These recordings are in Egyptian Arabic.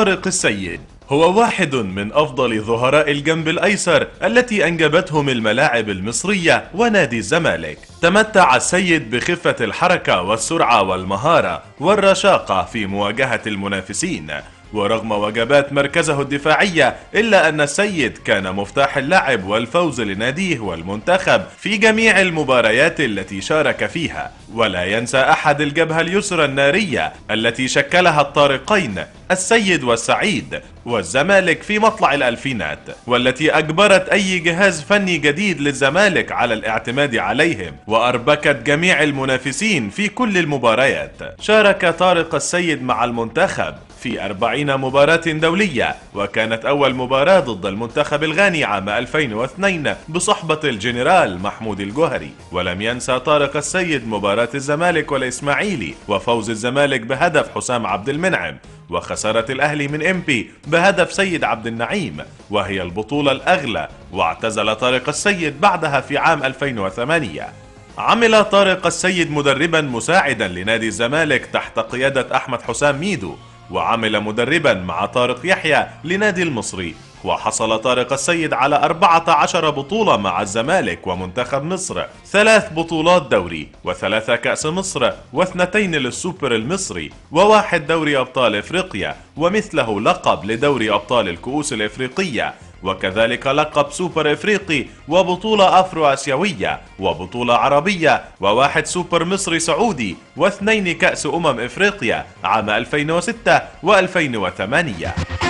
طارق السيد هو واحد من أفضل ظهراء الجنب الأيسر التي أنجبتهم الملاعب المصرية ونادي الزمالك تمتع السيد بخفة الحركة والسرعة والمهارة والرشاقة في مواجهة المنافسين ورغم وجبات مركزه الدفاعية إلا أن السيد كان مفتاح اللعب والفوز لناديه والمنتخب في جميع المباريات التي شارك فيها ولا ينسى أحد الجبهة اليسرى النارية التي شكلها الطارقين السيد والسعيد والزمالك في مطلع الألفينات والتي أجبرت أي جهاز فني جديد للزمالك على الاعتماد عليهم وأربكت جميع المنافسين في كل المباريات شارك طارق السيد مع المنتخب في أربعين مباراة دولية وكانت أول مباراة ضد المنتخب الغاني عام 2002 بصحبة الجنرال محمود الجوهري ولم ينسى طارق السيد مباراة الزمالك والإسماعيلي وفوز الزمالك بهدف حسام عبد المنعم وخسارة الأهلي من إمبي بهدف سيد عبد النعيم وهي البطولة الأغلى واعتزل طارق السيد بعدها في عام 2008 عمل طارق السيد مدربا مساعدا لنادي الزمالك تحت قيادة أحمد حسام ميدو وعمل مدربا مع طارق يحيى لنادي المصري وحصل طارق السيد على 14 بطولة مع الزمالك ومنتخب مصر ثلاث بطولات دوري وثلاثة كأس مصر واثنتين للسوبر المصري وواحد دوري أبطال إفريقيا ومثله لقب لدوري أبطال الكؤوس الإفريقية وكذلك لقب سوبر افريقي وبطولة افرو اسيوية وبطولة عربية وواحد سوبر مصري سعودي واثنين كأس امم افريقيا عام 2006 و2008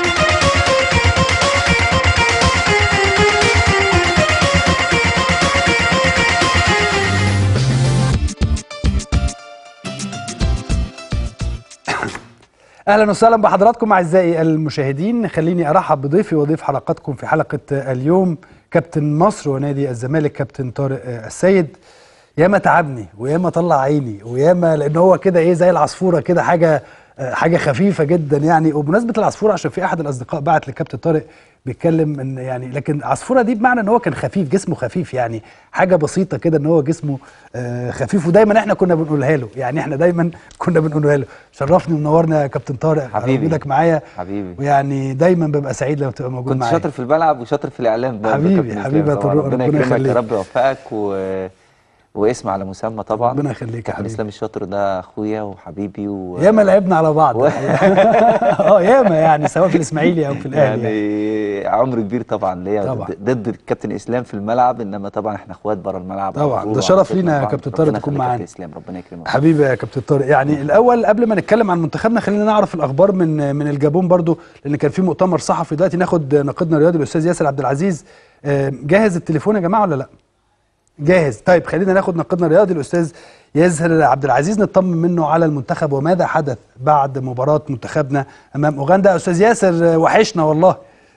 اهلا وسهلا بحضراتكم اعزائي المشاهدين خليني ارحب بضيفي وضيف حلقاتكم في حلقه اليوم كابتن مصر ونادي الزمالك كابتن طارق السيد ياما تعبني وياما طلع عيني وياما لان هو كده ايه زي العصفوره كده حاجه حاجه خفيفه جدا يعني وبمناسبه العصفوره عشان في احد الاصدقاء بعت لكابتن طارق بيتكلم ان يعني لكن العصفوره دي بمعنى ان هو كان خفيف جسمه خفيف يعني حاجه بسيطه كده ان هو جسمه آه خفيف ودايما احنا كنا بنقولها له يعني احنا دايما كنا بنقولها له شرفني ومنورنا يا كابتن طارق حبيبي وجودك معايا حبيبي ويعني دايما ببقى سعيد لما تبقى موجود كنت معايا شاطر في الملعب وشاطر في الاعلام برضه حبيبي كابتن حبيبي يا إسلام طبعاً. طارق ربنا ربنا يكرمك يخليك يا رب يوفقك و... واسم على مسمى طبعا ربنا يخليك يا كابتن حبيبي اسلام الشاطر ده اخويا وحبيبي و... ياما لعبنا على بعض اه ياما يعني سواء في الاسماعيلي او في الاهلي يعني. يعني عمر كبير طبعا ليا طبعاً. ضد- ضد الكابتن اسلام في الملعب انما طبعا احنا اخوات بره الملعب طبعاً. على طول ده شرف وعلاقتنا لينا يا ببعض. كابتن طارق ربنا تكون يخليك يا معانا. كابتن اسلام ربنا يكرمك حبيبي يا كابتن طارق يعني الاول قبل ما نتكلم عن منتخبنا خلينا نعرف الاخبار من من الجابون برضو لان كان في مؤتمر صحفي دلوقتي ناخد ناقدنا الرياضي الاستاذ ياسر عبد العزيز آه، جاهز التليفون يا جماعه ولا لا جاهز طيب خلينا ناخد ناقدنا الرياضي الاستاذ ياسر عبد العزيز نطمن منه على المنتخب وماذا حدث بعد مباراه منتخبنا امام اوغندا استاذ ياسر آه، وحشنا والله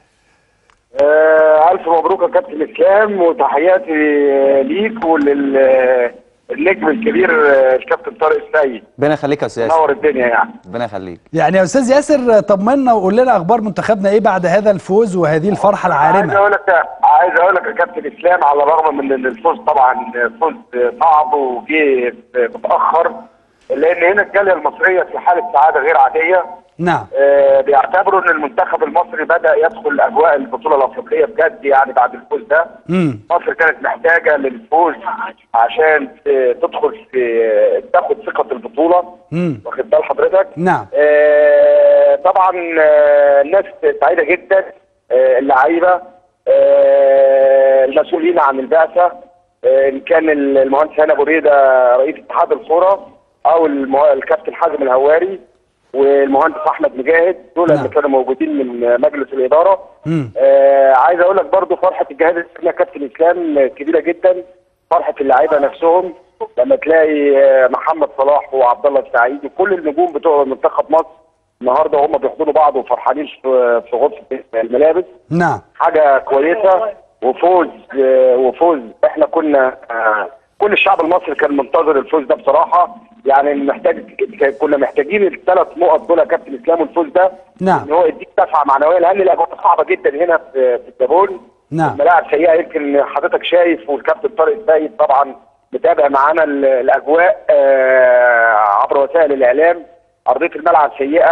آه، ألف مبروك يا كابتن إسلام وتحياتي آه، ليك وللنجم الكبير آه، الكابتن طارق السيد ربنا يخليك يا استاذ نور الدنيا يعني ربنا يخليك يعني يا استاذ ياسر آه، طمنا وقول لنا اخبار منتخبنا ايه بعد هذا الفوز وهذه الفرحه عايز العارمه أقول لك عايز أقول لك يا كابتن إسلام على الرغم من إن الفوز طبعا فوز صعب وجه متأخر لأن هنا الجالية المصرية في حالة سعادة غير عادية نعم آه، بيعتبروا ان المنتخب المصري بدا يدخل اجواء البطوله الافريقيه بجد يعني بعد الفوز ده امم مصر كانت محتاجه للفوز عشان ت- تدخل في تاخد ثقه البطوله امم واخد بال حضرتك نعم آه، طبعا آه، الناس سعيده جدا آه، اللعيبه آه، المسؤولين عن البعثه آه، ان كان المهندس هاني ابو ريده رئيس اتحاد الكره او المه- الكابتن حازم الهواري والمهندس احمد مجاهد دول نعم. اللي كانوا موجودين من مجلس الاداره امم آه عايز اقول لك برضو فرحه الجهاز الفني يا كابتن اسلام كبيره جدا فرحه اللعيبه نفسهم لما تلاقي آه، محمد صلاح وعبد الله السعيد وكل النجوم بتوع منتخب مصر النهارده وهم بيحضنوا بعض وفرحانين في في غرفه الملابس نعم حاجه كويسه وفوز آه، وفوز احنا كنا آه، كل الشعب المصري كان منتظر الفوز ده بصراحه يعني محتاج كنا محتاجين الثلاث نقط دول يا كابتن اسلام والفوز ده نعم ان هو يديك دفعه معنويه لان الاجواء صعبه جدا هنا في في الجابون نعم الملاعب سيئه يمكن حضرتك شايف والكابتن طارق السيد طبعا متابع معانا ال- الاجواء آه، عبر وسائل الاعلام ارضيه الملعب سيئه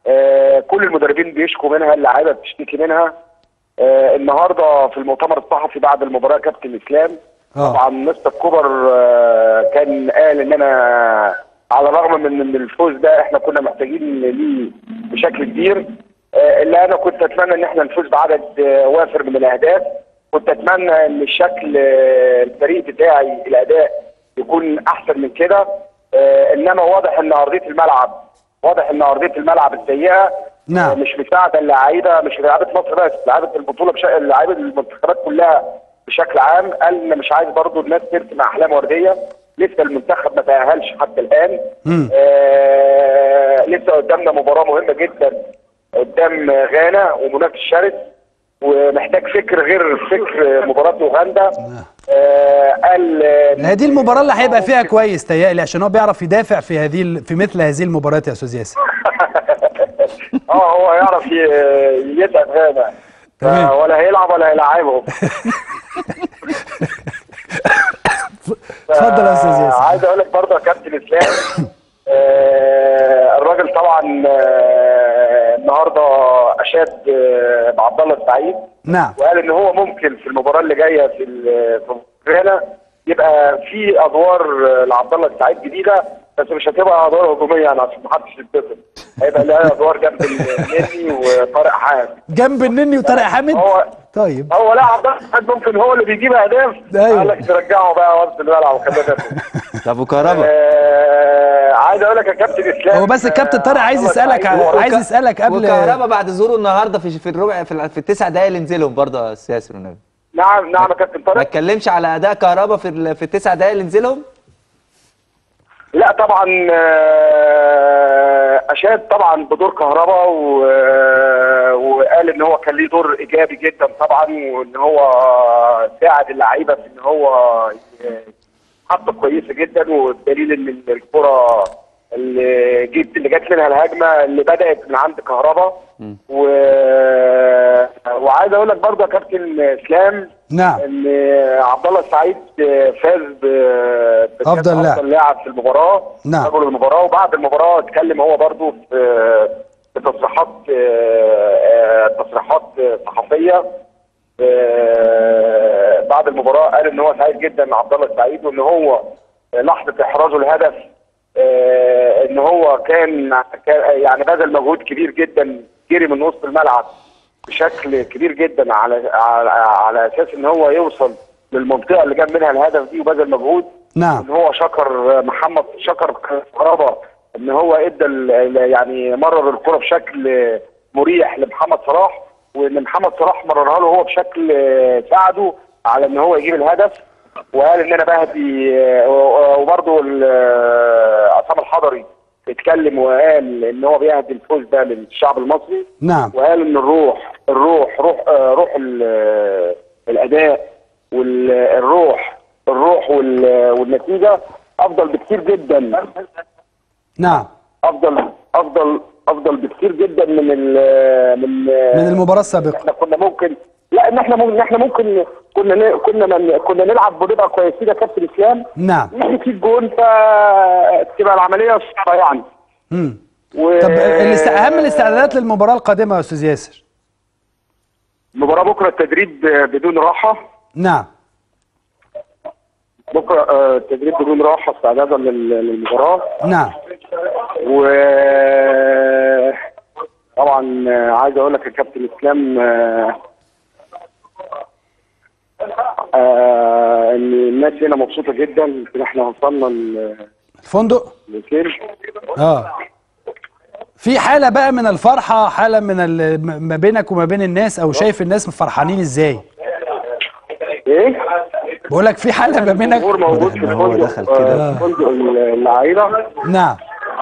آه، كل المدربين بيشكوا منها اللعيبه بتشتكي منها آه، النهارده في المؤتمر الصحفي بعد المباراه كابتن اسلام آه. طبعا مستر كوبر آه، كان قال ان انا على الرغم من ان الفوز ده احنا كنا محتاجين ليه بشكل كبير آه، الا انا كنت اتمنى ان احنا نفوز بعدد آه، وافر من الاهداف كنت اتمنى ان الشكل آه، الفريق بتاعي الاداء يكون احسن من كده آه، انما واضح ان ارضيه الملعب واضح ان ارضيه الملعب السيئه نعم. آه، مش مساعده اللعيبه مش لعيبه مصر بس لعيبه البطوله بشكل لعيبه المنتخبات كلها بشكل عام قال ان مش عايز برضو الناس ترسم احلام ورديه لسه المنتخب ما تاهلش حتى الان مم. آه لسه قدامنا مباراه مهمه جدا قدام غانا ومنافس شرس ومحتاج فكر غير فكر مباراه اوغندا آه قال آه، هي دي المباراه اللي هيبقى فيها كويس تهيألي عشان هو بيعرف يدافع في هذه ال- في مثل هذه المباريات يا استاذ ياسر اه هو يعرف ي- يسعد غانا تمام. ف- ولا هيلعب ولا هيلعبهم اتفضل يا استاذ ياسر عايز اقول لك برضه يا كابتن اسلام آه، الراجل طبعا آه، النهارده اشاد آه، بعبد الله السعيد نعم وقال ان هو ممكن في المباراه اللي جايه في ال- في غانا يبقى في ادوار آه، لعبد الله السعيد جديده بس مش هتبقى ادوار هجوميه يعني عشان ما حدش يتفق هيبقى لها ادوار جنب النني وطارق حامد جنب النني وطارق حامد هو طيب هو لا عبد الله السعيد ممكن هو اللي بيجيب اهداف أيوة. قال لك ترجعه بقى وسط الملعب وخليه يدافع. طب وكهربا آه، عايز اقول لك يا كابتن اسلام هو بس الكابتن طارق عايز عبد الله يسالك السعيد هو ع- عايز يسالك قبل وكهربا بعد ظهوره النهارده في في الربع في, ال- في التسع دقايق اللي نزلهم برضه يا استاذ ياسر والنبي نعم نعم يا كابتن ما طارق اتكلمش على اداء كهربا في ال- في التسع دقايق اللي نزلهم لا طبعا آه، اشاد طبعا بدور كهربا و- آه، وقال ان هو كان ليه دور ايجابي جدا طبعا وان هو ساعد اللعيبه في ان هو ي- حطه كويسه جدا والدليل ان الكره اللي جت اللي جت منها الهجمه اللي بدات من عند كهربا و... وعايز اقول لك برضه يا كابتن اسلام نعم ان عبد الله السعيد فاز ب- بجائزة أفضل لاعب. افضل لاعب في المباراه نعم. رجل المباراه وبعد المباراه اتكلم هو برضو في في تصريحات آه، آه، تصريحات صحفيه آه، بعد المباراه قال ان هو سعيد جدا مع عبد الله السعيد وان هو لحظه احرازه الهدف آه، ان هو كان كان- يعني بذل مجهود كبير جدا جري من وسط الملعب بشكل كبير جدا على على, على اساس ان هو يوصل للمنطقه اللي جاب منها الهدف دي وبذل مجهود نعم ان هو شكر محمد شكر كهربا ان هو ادى ال- ال- يعني مرر الكره بشكل مريح لمحمد صلاح وان محمد صلاح مررها له هو بشكل ساعده على ان هو يجيب الهدف وقال ان انا بهدي وبرده عصام الحضري اتكلم وقال ان هو بيهدي الفوز ده للشعب المصري نعم وقال ان الروح الروح روح آه، روح ال- الاداء والروح الروح وال- والنتيجه افضل بكتير جدا نعم افضل افضل افضل بكتير جدا من ال من من المباراه السابقه احنا كنا ممكن لا ان احنا ممكن احنا ممكن كنا ن- كنا من كنا نلعب بنبقى كويسين يا كابتن اسلام نعم نحن في الجون فتبقى العمليه صعبه يعني مم. و... طب الاست- اهم الاستعدادات للمباراه القادمه يا استاذ ياسر المباراه بكره التدريب بدون راحه نعم بكره آه، التدريب بدون راحه استعدادا لل- للمباراه نعم و طبعا آه، عايز اقول لك يا كابتن اسلام آه، آه، ان الناس هنا مبسوطه جدا يمكن احنا وصلنا ل- الفندق لفين اه في حاله بقى من الفرحه حاله من ال- م- ما بينك وما بين الناس او شايف الناس فرحانين ازاي ايه بقول لك في حاله ما بينك الجمهور موجود في إن هو الفندق دخل كده. آه، فندق اللعيبه نعم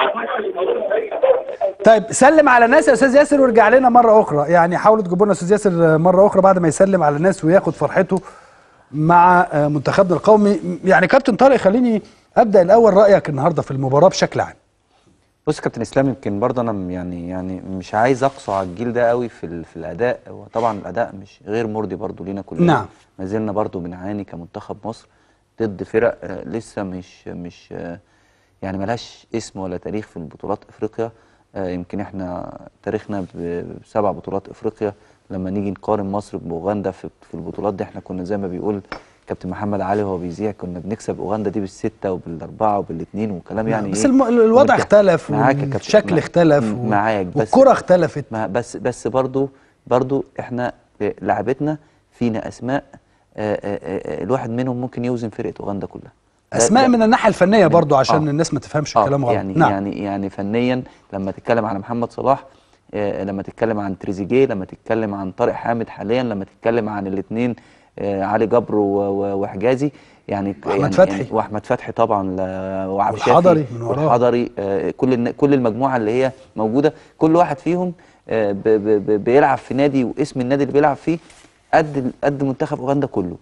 طيب سلم على الناس يا استاذ ياسر وارجع لنا مره اخرى يعني حاولوا تجيبوا لنا استاذ ياسر مره اخرى بعد ما يسلم على الناس وياخد فرحته مع آه، منتخبنا القومي يعني كابتن طارق خليني ابدا الاول رايك النهارده في المباراه بشكل عام بص يا كابتن اسلام يمكن برضه انا م- يعني يعني مش عايز اقصى على الجيل ده قوي في ال- في الاداء هو طبعا الاداء مش غير مرضي برضه لينا كلنا نعم. ما زلنا برضه بنعاني كمنتخب مصر ضد فرق آه، لسه مش مش آه، يعني ملهاش اسم ولا تاريخ في البطولات افريقيا آه، يمكن احنا تاريخنا ب- بسبع بطولات افريقيا لما نيجي نقارن مصر باوغندا في في البطولات دي احنا كنا زي ما بيقول كابتن محمد علي وهو بيذيع كنا بنكسب اوغندا دي بالسته وبالاربعه وبالاثنين وكلام يعني بس إيه؟ الم... الوضع مرتاح. اختلف معاك يا كابتن. والشكل مع- اختلف م- و... معاك بس والكرة اختلفت ما بس بس برضو برضو احنا لعبتنا فينا اسماء آه، آه، آه، الواحد منهم ممكن يوزن فرقه اوغندا كلها ده- اسماء ده- من الناحيه الفنيه برضو عشان آه. الناس ما تفهمش آه، الكلام غلط يعني نعم يعني يعني فنيا لما تتكلم على محمد صلاح آه، لما تتكلم عن تريزيجيه لما تتكلم عن طارق حامد حاليا لما تتكلم عن الاثنين علي جبر و- و- وحجازي يعني وأحمد يعني فتحي. يعني واحمد فتحي طبعا لا- وعبد والحضري الشافي من وراه. والحضري آه، كل الن- كل المجموعه اللي هي موجوده كل واحد فيهم آه، ب- ب- ب- بيلعب في نادي واسم النادي اللي بيلعب فيه قد قد منتخب اوغندا كله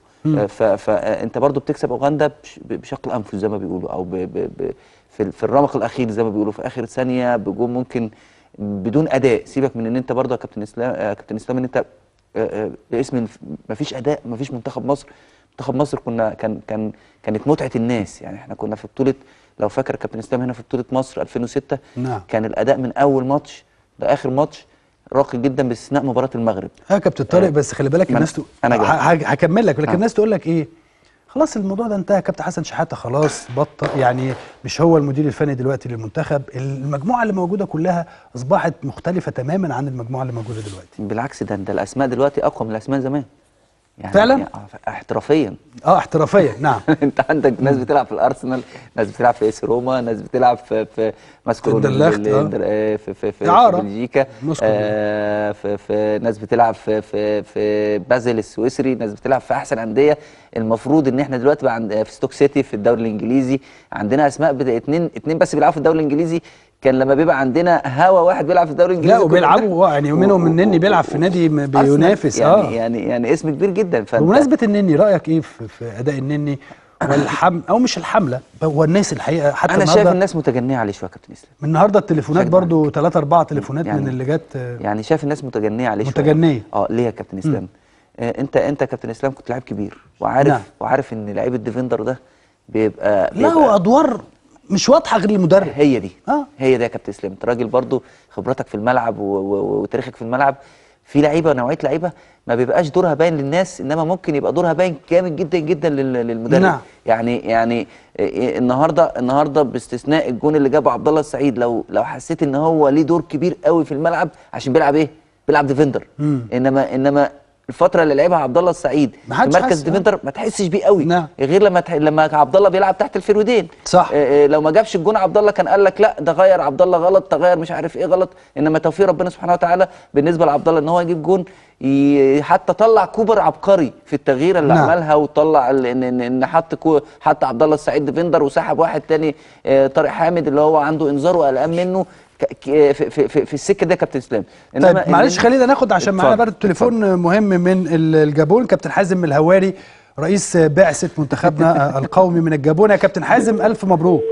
فانت برضو بتكسب اوغندا بش- بشق انفس زي ما بيقولوا او ب ب ب في, ال- في الرمق الاخير زي ما بيقولوا في اخر ثانيه بجون ممكن بدون اداء سيبك من ان انت برضو يا كابتن اسلام آه، كابتن اسلام ان انت آه، آه، باسم الف- مفيش اداء مفيش منتخب مصر منتخب مصر كنا كان كان كانت متعه الناس يعني احنا كنا في بطوله لو فاكر كابتن اسلام هنا في بطوله مصر 2006 نعم. كان الاداء من اول ماتش لاخر ماتش راقي جدا باستثناء مباراه المغرب اه كابتن طارق آه، بس خلي بالك ما الناس أنا- تقول أنا جاي. ه- ه- هكمل لك لكن آه. الناس تقول لك ايه خلاص الموضوع ده انتهى كابتن حسن شحاته خلاص بطل يعني مش هو المدير الفني دلوقتي للمنتخب المجموعه اللي موجوده كلها اصبحت مختلفه تماما عن المجموعه اللي موجوده دلوقتي بالعكس ده ده الاسماء دلوقتي اقوى من الاسماء زمان يعني فعلاً؟ يعني آه، احترافيا اه احترافيا نعم انت عندك ناس بتلعب في الارسنال ناس بتلعب في اس روما ناس بتلعب في في ماسكو في الدلاخت، ال- آه. ال- آه، في في في, إعارة. في بلجيكا موسكو. آه في, في ناس بتلعب في في في بازل السويسري ناس بتلعب في احسن انديه المفروض ان احنا دلوقتي بقى عند في ستوك سيتي في الدوري الانجليزي عندنا اسماء بدا اتنين اتنين بس بيلعبوا في الدوري الانجليزي كان لما بيبقى عندنا هوا واحد بيلعب في الدوري الانجليزي لا كنا بنلعب. وبيلعبوا يعني منهم و- و- النني و- بيلعب في نادي م- أرسنال. بينافس يعني اه يعني يعني اسم كبير جدا فانت بمناسبه النني رايك ايه في, في اداء النني والحم او مش الحمله هو الناس الحقيقه حتى انا شايف النهارده الناس متجنيه عليه شويه يا كابتن اسلام من النهارده التليفونات شايف برضو ثلاثة أربعة تليفونات يعني- من اللي جت آه، يعني شايف الناس متجنيه عليه شويه متجنية. اه ليه يا كابتن اسلام آه انت انت يا كابتن اسلام كنت لعيب كبير وعارف نعم. وعارف ان لعيب الديفندر ده بيبقى, لا بيبقى هو ادوار مش واضحه غير المدرب هي دي آه. هي ده يا كابتن اسلام انت راجل برضو خبرتك في الملعب و- و- وتاريخك في الملعب في لعيبه نوعيه لعيبه ما بيبقاش دورها باين للناس انما ممكن يبقى دورها باين جامد جدا جدا لل- للمدرب نعم. يعني يعني إيه النهارده النهارده باستثناء الجون اللي جابه عبد الله السعيد لو لو حسيت ان هو ليه دور كبير قوي في الملعب عشان بيلعب ايه؟ بيلعب ديفندر مم. انما انما الفتره اللي لعبها عبد الله السعيد ما في حدش مركز حس، آه. ديفندر ما تحسش بيه قوي نعم. غير لما تح... لما عبد الله بيلعب تحت الفيرودين صح. آه، آه، لو ما جابش الجون عبد الله كان قال لك لا ده غير عبد الله غلط ده غير مش عارف ايه غلط انما توفيق ربنا سبحانه وتعالى بالنسبه لعبد الله ان هو يجيب جون ي... حتى طلع كوبر عبقري في التغيير اللي نعم. عملها وطلع ال- ان ان, إن حط كو... حط عبد الله السعيد ديفندر وسحب واحد تاني آه، طارق حامد اللي هو عنده انذار وقلقان منه ك... ك... في, في, في, في السكه ده يا كابتن اسلام طيب إنما- معلش إنما- خلينا ناخد عشان معانا اتفضل، برضه تليفون مهم من ال- الجابون كابتن حازم الهواري رئيس بعثه منتخبنا القومي من الجابون يا كابتن حازم الف مبروك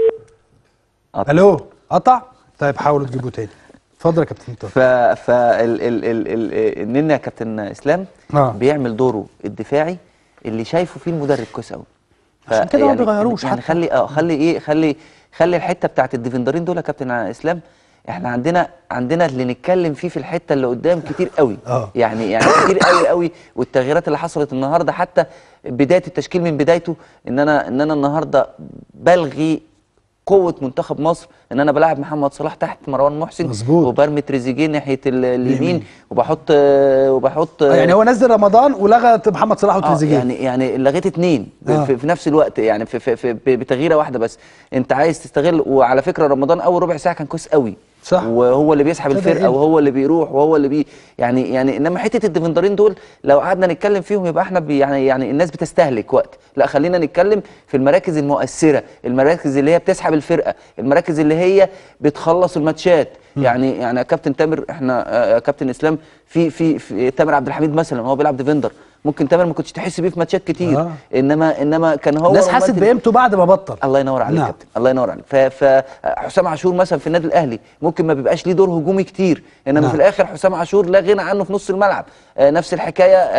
قطع. الو قطع طيب حاولوا تجيبوه تاني اتفضل يا كابتن طارق ف ف ال ال ال ال النني يا كابتن اسلام آه. بيعمل دوره الدفاعي اللي شايفه فيه المدرب كويس قوي عشان كده ما بيغيروش يعني حتى. خلي اه خلي ايه خلي خلي الحته بتاعت الديفندرين دول يا كابتن اسلام احنا عندنا عندنا اللي نتكلم فيه في الحته اللي قدام كتير قوي آه. يعني يعني كتير قوي قوي والتغييرات اللي حصلت النهارده حتى بدايه التشكيل من بدايته ان انا ان انا النهارده بلغي قوه منتخب مصر ان انا بلاعب محمد صلاح تحت مروان محسن مظبوط. وبرمي تريزيجيه ناحيه ال- اليمين اليمين. وبحط وبحط آه، يعني هو نزل رمضان ولغى محمد صلاح اه وتريزيجيه يعني يعني لغيت اتنين ب- آه. في, في نفس الوقت يعني في, في, في ب- بتغييره واحده بس انت عايز تستغل وعلى فكره رمضان اول ربع ساعه كان كويس قوي صح. وهو اللي بيسحب ابتدى الفرقه يقل. وهو اللي بيروح وهو اللي بي يعني يعني انما حته الديفندرين دول لو قعدنا نتكلم فيهم يبقى احنا بي يعني يعني الناس بتستهلك وقت لا خلينا نتكلم في المراكز المؤثره المراكز اللي هي بتسحب الفرقه المراكز اللي هي بتخلص الماتشات يعني يعني يا كابتن تامر احنا آه، يا كابتن اسلام في في, في تامر عبد الحميد مثلا هو بيلعب ديفندر ممكن تامر ما كنتش تحس بيه في ماتشات كتير آه. انما انما كان هو الناس حست ممثل- بقيمته بعد ما بطل الله ينور عليك نعم. نعم. كابتن الله ينور عليك فحسام عاشور مثلا في النادي الاهلي ممكن ما بيبقاش ليه دور هجومي كتير انما نعم. نعم. في الاخر حسام عاشور لا غنى عنه في نص الملعب آه نفس الحكايه آه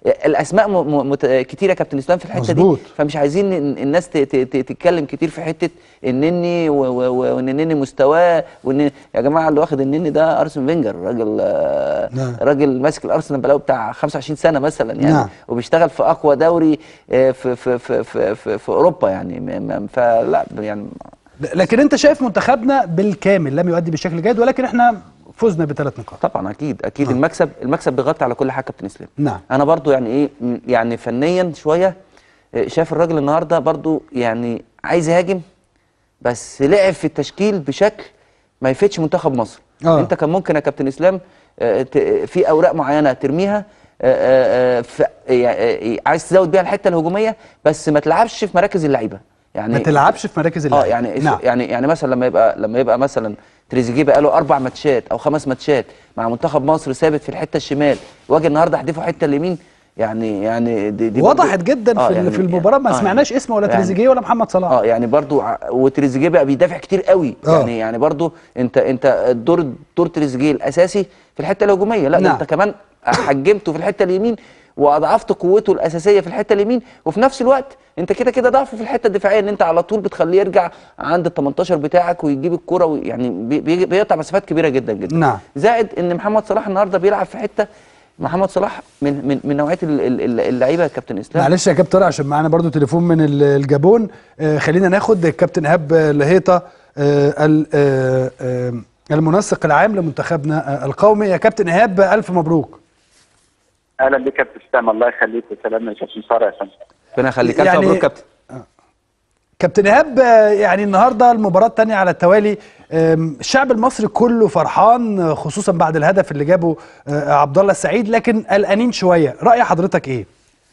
الاسماء م... م... مت... كتيره يا كابتن اسلام في الحته مظبوط. دي فمش عايزين ال- الناس ت... ت... ت... تتكلم كتير في حته النني و... و... و... وان النني مستواه وان يا جماعه اللي واخد النني ده ارسن فينجر راجل آه، نعم. راجل ماسك الارسنال بقاله بتاع 25 سنه مثلا يعني نعم. وبيشتغل في اقوى دوري آه، في في في في, في, في اوروبا يعني م- م- فلا يعني لكن انت شايف منتخبنا بالكامل لم يؤدي بشكل جيد ولكن احنا فزنا بثلاث نقاط طبعا اكيد اكيد المكسب المكسب بيغطي على كل حاجه كابتن اسلام نعم. انا برضو يعني ايه م- يعني فنيا شويه آه، شايف الراجل النهارده برضو يعني عايز يهاجم بس لعب في التشكيل بشكل ما يفيدش منتخب مصر آه. انت كان ممكن يا كابتن اسلام آه، ت- في اوراق معينه ترميها آه، آه، آه، ف- يعني، آه، عايز تزود بيها الحته الهجوميه بس ما تلعبش في مراكز اللعيبه يعني ما تلعبش في مراكز اه اللعب يعني نعم. يعني يعني مثلا لما يبقى لما يبقى مثلا تريزيجيه بقى له اربع ماتشات او خمس ماتشات مع منتخب مصر ثابت في الحته الشمال واجي النهارده احدفه حته اليمين يعني يعني دي, دي برضو- وضحت جدا آه في, يعني في المباراه ما آه سمعناش اسمه ولا يعني- تريزيجيه ولا محمد صلاح اه يعني برضو ع- وتريزيجيه بقى بيدافع كتير قوي آه. يعني يعني برضو انت انت الدور دور تريزيجيه الاساسي في الحته الهجوميه لا ده نعم. انت كمان حجمته في الحته اليمين واضعفت قوته الاساسيه في الحته اليمين وفي نفس الوقت انت كده كده ضعفه في الحته الدفاعيه ان انت على طول بتخليه يرجع عند ال 18 بتاعك ويجيب الكره وي- يعني بي- بي- بيقطع مسافات كبيره جدا جدا نعم. زائد ان محمد صلاح النهارده بيلعب في حته محمد صلاح من من من نوعيه ال- ال- ال- اللعيبه يا كابتن اسلام معلش يا كابتن طارق عشان معانا برضو تليفون من ال- الجابون آه خلينا ناخد الكابتن ايهاب لهيطه آه ال- آه آه المنسق العام لمنتخبنا آه القومي يا كابتن ايهاب الف مبروك اهلا بك يا كابتن اسلام الله يخليك وسلام يا كابتن ساره يا فندم ربنا يخليك الف يعني- مبروك كابتن كابتن ايهاب آه، يعني النهارده المباراه الثانيه على التوالي آم، الشعب المصري كله فرحان آه، خصوصا بعد الهدف اللي جابه آه، عبد الله السعيد لكن قلقانين شويه راي حضرتك ايه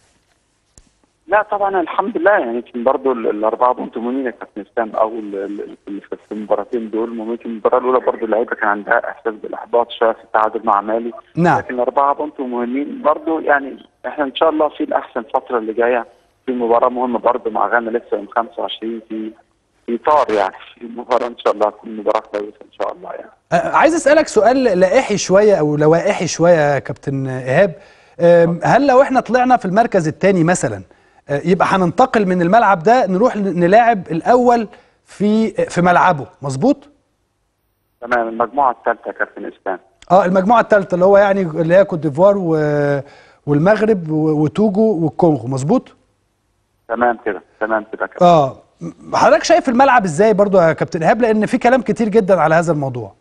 لا طبعا الحمد لله يعني يمكن برضه ال- الاربعه بونت مهمين يا كابتن اسلام او ال- ال- اللي في في المباراتين دول ممكن المباراه الاولى برضه اللعيبه كان عندها احساس بالاحباط شويه في التعادل مع مالي نعم. لكن الاربعه بونت مهمين برضه يعني احنا ان شاء الله في الاحسن الفتره اللي جايه في مباراه مهمه برضه مع غانا لسه يوم 25 في في اطار يعني في مباراه ان شاء الله تكون مباراه كويسه ان شاء الله يعني آه، عايز اسالك سؤال لائحي شويه او لوائحي شويه يا كابتن ايهاب آم، هل لو احنا طلعنا في المركز الثاني مثلا آه، يبقى هننتقل من الملعب ده نروح ن- نلاعب الاول في في ملعبه مظبوط تمام المجموعه الثالثه يا كابتن اسلام اه المجموعه الثالثه اللي هو يعني اللي هي كوت ديفوار و... والمغرب و- وتوجو والكونغو مظبوط تمام كده تمام كده يا كابتن اه م- حضرتك شايف الملعب ازاي برضو يا كابتن ايهاب لان في كلام كتير جدا على هذا الموضوع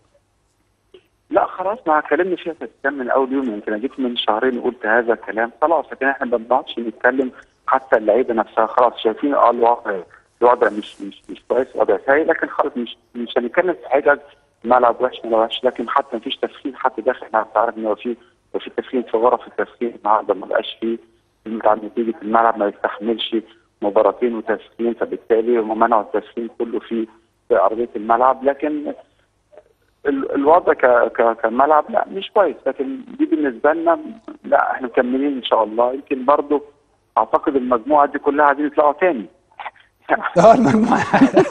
لا خلاص ما اتكلمنا فيها في الكلام من اول يوم يمكن أنا جيت من شهرين وقلت هذا الكلام خلاص لكن احنا ما بنقعدش نتكلم حتى اللعيبه نفسها خلاص شايفين اه الوضع الوضع مش مش مش كويس وضع سيء لكن خلاص مش مش هنتكلم في حاجه ملعب وحش ملعب وحش لكن حتى ما فيش تسخين حتى داخل احنا عارف ان هو في وفي تسخين في غرف التسخين النهارده ما بقاش فيه المتعب نتيجه الملعب ما يستحملش مباراتين وتسخين فبالتالي هم منعوا التسخين كله في في ارضيه الملعب لكن ال- الوضع ك ك كملعب لا مش كويس لكن دي بالنسبه لنا لا احنا مكملين ان شاء الله يمكن برضو اعتقد المجموعه دي كلها عايزين يطلعوا تاني اه المجموعه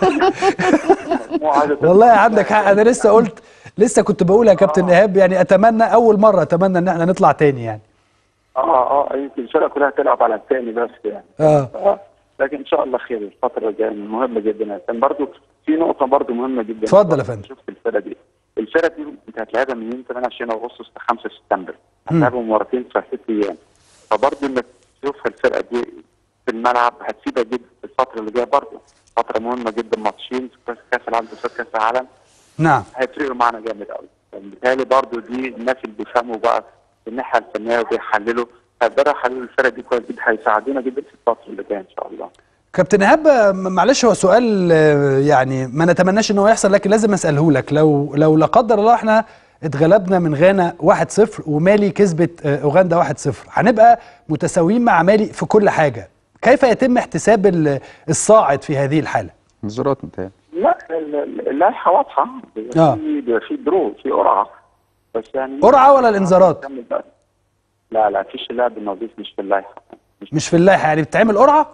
المجموعه عايزة والله عندك حق انا لسه قلت لسه كنت بقول يا كابتن ايهاب يعني اتمنى اول مره اتمنى ان احنا نطلع تاني يعني اه اه يمكن الفرقه كلها تلعب على الثاني بس يعني اه اه لكن ان شاء الله خير الفتره الجايه مهمه جدا كان برضو في نقطه برضو مهمه جدا اتفضل يا فندم. شفت الفرقه دي الفرقه دي انت هتلاعبها من يوم 28 اغسطس ل 5 سبتمبر هتلاعبهم مرتين في ست ايام فبرضو انك تشوف الفرقه دي في الملعب هتفيدك جدا في الفتره اللي جايه برضو فتره مهمه جدا ماتشين في كاس كاس العالم وكاس كاس العالم نعم هيفرقوا معانا جامد قوي بالتالي برضو دي الناس اللي بيفهموا بقى في الناحيه الفنيه وبيحللوا هيقدروا يحللوا الفرق دي كويس جدا هيساعدونا جدا في الفتره اللي جايه ان شاء الله كابتن ايهاب آه، معلش هو سؤال آه، يعني ما نتمناش ان هو يحصل لكن لازم اساله لك لو لو لا قدر الله احنا اتغلبنا من غانا 1-0 ومالي كسبت آه، اوغندا 1-0 هنبقى متساويين مع مالي في كل حاجه كيف يتم احتساب ال- الصاعد في هذه الحاله انذارات متهيألي لا ال- ال- اللائحه واضحه بيبقى آه. في بيبقى في درو في قرعه بس يعني قرعة ولا الإنذارات؟ كمل بقى. لا لا فيش اللعب النظيف مش في اللائحه مش مش في اللائحه يعني بتتعمل قرعه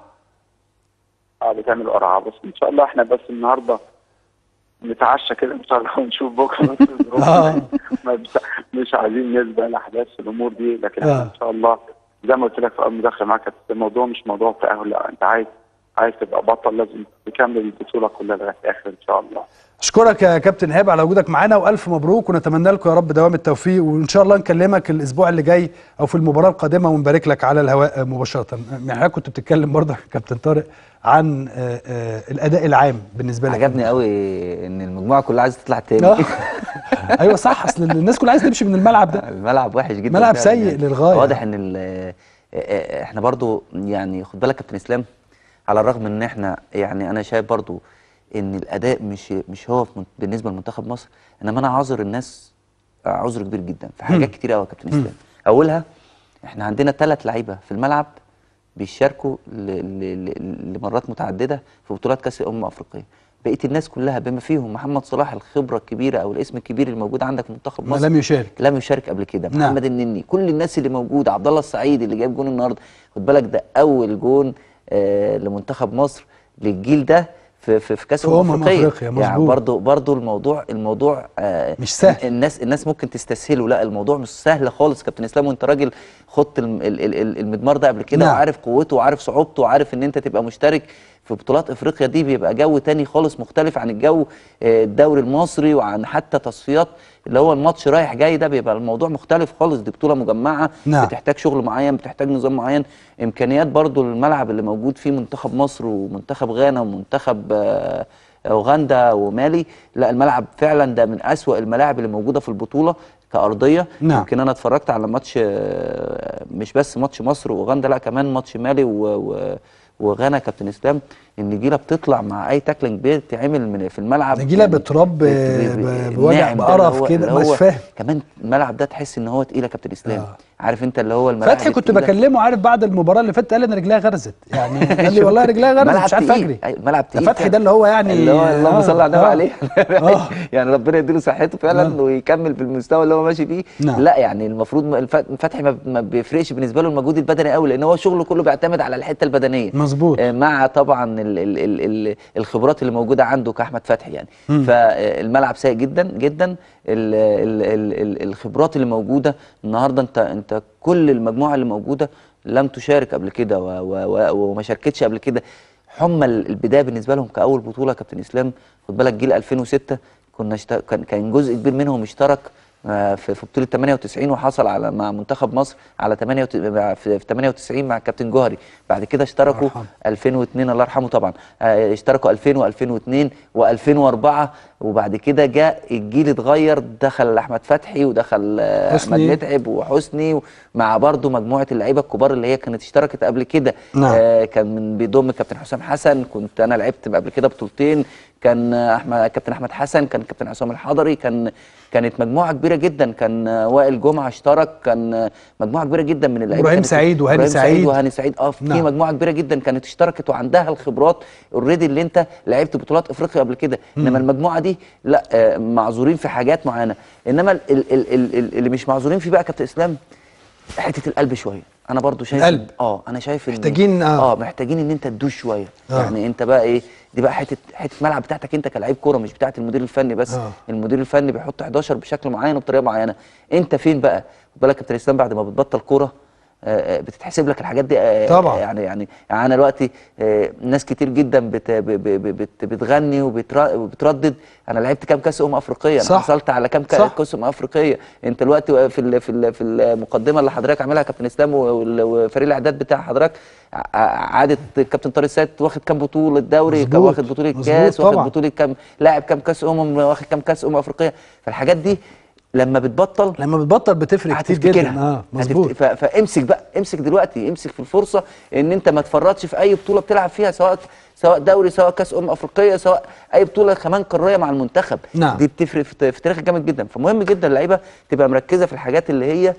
اه بتعمل قرعه بس ان شاء الله احنا بس النهارده نتعشى كده ان شاء الله ونشوف بكره بس الظروف. آه. ما بس- مش عايزين نسبة لاحداث الامور دي لكن آه. احنا ان شاء الله زي ما قلت لك في اول مداخله معاك الموضوع مش موضوع تاهل لا انت عايز عايز تبقى بطل لازم تكمل البطوله كلها لغايه الاخر ان شاء الله اشكرك يا كابتن ايهاب على وجودك معانا والف مبروك ونتمنى لكم يا رب دوام التوفيق وان شاء الله نكلمك الاسبوع اللي جاي او في المباراه القادمه ونبارك لك على الهواء مباشره يعني حضرتك كنت بتتكلم برضه يا كابتن طارق عن آه، آه، الاداء العام بالنسبه لك عجبني قوي ان المجموعه كلها عايزه تطلع تاني آه. ايوه صح اصل الناس كلها عايزه تمشي من الملعب ده الملعب وحش جدا ملعب فعلاً سيء يعني. للغاية. واضح ان ال- آه، آه، احنا برضو يعني خد بالك كابتن اسلام على الرغم ان احنا يعني انا شايف برضو ان الاداء مش مش هو في من- بالنسبه لمنتخب مصر انما انا عذر الناس آه، عذر كبير جدا في حاجات كتير قوي يا كابتن اسلام اولها احنا عندنا ثلاث لعيبه في الملعب بيشاركوا ل- ل- ل- لمرات متعدده في بطولات كاس الامم الافريقيه بقيه الناس كلها بما فيهم محمد صلاح الخبره الكبيره او الاسم الكبير اللي موجود عندك في منتخب ما مصر لم يشارك لم يشارك قبل كده نعم. محمد النني كل الناس اللي موجوده عبد الله السعيد اللي جايب جون النهارده خد بالك ده اول جون آه لمنتخب مصر للجيل ده في في, في كاس في الامم أمم الافريقيه أفريقيا، يعني مظبوط. برضو برضو الموضوع الموضوع آه مش سهل. الناس الناس ممكن تستسهله لا الموضوع مش سهل خالص كابتن اسلام وانت راجل خدت الم- ال- ال- ال- المدمار ده قبل كده نعم. وعارف قوته وعارف صعوبته وعارف ان انت تبقى مشترك في بطولات افريقيا دي بيبقى جو تاني خالص مختلف عن الجو آه، الدوري المصري وعن حتى تصفيات اللي هو الماتش رايح جاي ده بيبقى الموضوع مختلف خالص دي بطوله مجمعه نعم. بتحتاج شغل معين بتحتاج نظام معين امكانيات برضو الملعب اللي موجود فيه منتخب مصر ومنتخب غانا ومنتخب آه، اوغندا ومالي لا الملعب فعلا ده من اسوأ الملاعب اللي موجوده في البطوله كارضيه نعم. يمكن انا اتفرجت على ماتش آه، مش بس ماتش مصر واوغندا لا كمان ماتش مالي و... و... وغانا كابتن اسلام النجيله بتطلع مع اي تاكلينج بيتعمل من في الملعب نجيلة يعني بتراب ب- ب- ب- ب- بوجع الناعم ده بقرف اللي هو- كده، اللي مش هو فاهم. كمان الملعب ده تحس ان هو تقيل يا كابتن اسلام آه. عارف انت اللي هو الملعب فتحي كنت التقيل ده. بكلمه عارف بعد المباراه اللي فاتت قال ان رجليها غرزت يعني قال لي والله رجليها غرزت ملعب مش عارف تقيل. اجري أيوة، ملعب ده تقيل فتحي ده اللي هو يعني اللي هو اللهم آه، صل على النبي آه. عليه آه. يعني ربنا يديله صحته فعلا آه. ويكمل بالمستوى اللي هو ماشي فيه نعم. لا يعني المفروض م- الف- فتحي ما- ما بيفرقش بالنسبه له المجهود البدني قوي لان هو شغله كله بيعتمد على الحته البدنيه مظبوط. آه، مع طبعا ال ال ال ال الخبرات اللي موجوده عنده كاحمد فتحي يعني فالملعب سيء جدا جدا ال ال ال ال الخبرات اللي موجوده النهارده انت انت كل المجموعه اللي موجوده لم تشارك قبل كده و- و- و- وما شاركتش قبل كده حمى البدايه بالنسبه لهم كاول بطوله يا كابتن اسلام خد بالك جيل 2006 كنا اشت... كان كان جزء كبير منهم اشترك آه، في في بطوله 98 وحصل على مع منتخب مصر على 8 في في 98 مع الكابتن جوهري بعد كده اشتركوا يرحمه. 2002 الله يرحمه طبعا آه، اشتركوا 2000 و2002 و2004 وبعد كده جاء الجيل اتغير دخل احمد فتحي ودخل آه، احمد حسني. متعب وحسني مع برضه مجموعه اللعيبه الكبار اللي هي كانت اشتركت قبل كده نعم. آه، كان من بيضم كابتن حسام حسن كنت انا لعبت قبل كده بطولتين كان آه، احمد كابتن احمد حسن كان كابتن عصام الحضري كان كانت مجموعه كبيره جدا كان آه، وائل جمعه اشترك كان آه، مجموعه كبيره جدا من اللعيبه إبراهيم كانت- سعيد وهاني إبراهيم سعيد. وهاني سعيد اه في نعم. مجموعه كبيره جدا كانت اشتركت وعندها الخبرات اوريدي اللي انت لعبت بطولات افريقيا قبل كده انما المجموعه دي لا آه، معذورين في حاجات معينه انما ال ال ال ال ال اللي مش معذورين فيه بقى كابتن اسلام حته القلب شويه انا برضو شايف القلب. اه انا شايف إن- محتاجين- آه. اه محتاجين ان انت تدوش شويه آه. يعني انت بقى ايه دي بقى حته حته ملعب بتاعتك انت كلاعب كوره مش بتاعت المدير الفني بس آه. المدير الفني بيحط 11 بشكل معين وبطريقه معينه انت فين بقى خد بالك يا كابتن اسلام بعد ما بتبطل كوره آه، آه، بتتحسب لك الحاجات دي آه، طبعاً. يعني يعني يعني انا دلوقتي آه، ناس كتير جدا بت ب- ب- ب- بت بتغني وبتر- وبتردد انا لعبت كام كاس امم افريقيه انا صح. حصلت على كام كا- صح. كاس امم افريقيه انت دلوقتي في ال- في ال- في المقدمه اللي حضرتك عاملها يا كابتن اسلام وال- وفريق الاعداد بتاع حضرتك ع- عاده الكابتن طارق السيد واخد كام بطوله دوري كان مظبوط. واخد بطوله مظبوط كاس طبعاً. واخد بطوله كام لاعب كام كاس امم واخد كام كاس امم افريقيه فالحاجات دي لما بتبطل لما بتبطل بتفرق كتير جدا هتفتكرها اه مظبوط هتفت... ف... فامسك بقى امسك دلوقتي امسك في الفرصه ان انت ما تفرطش في اي بطوله بتلعب فيها سواء سواء دوري سواء كاس امم افريقيه سواء اي بطوله كمان قاريه مع المنتخب نعم. دي بتفرق في, في تاريخ جامد جدا فمهم جدا اللعيبه تبقى مركزه في الحاجات اللي هي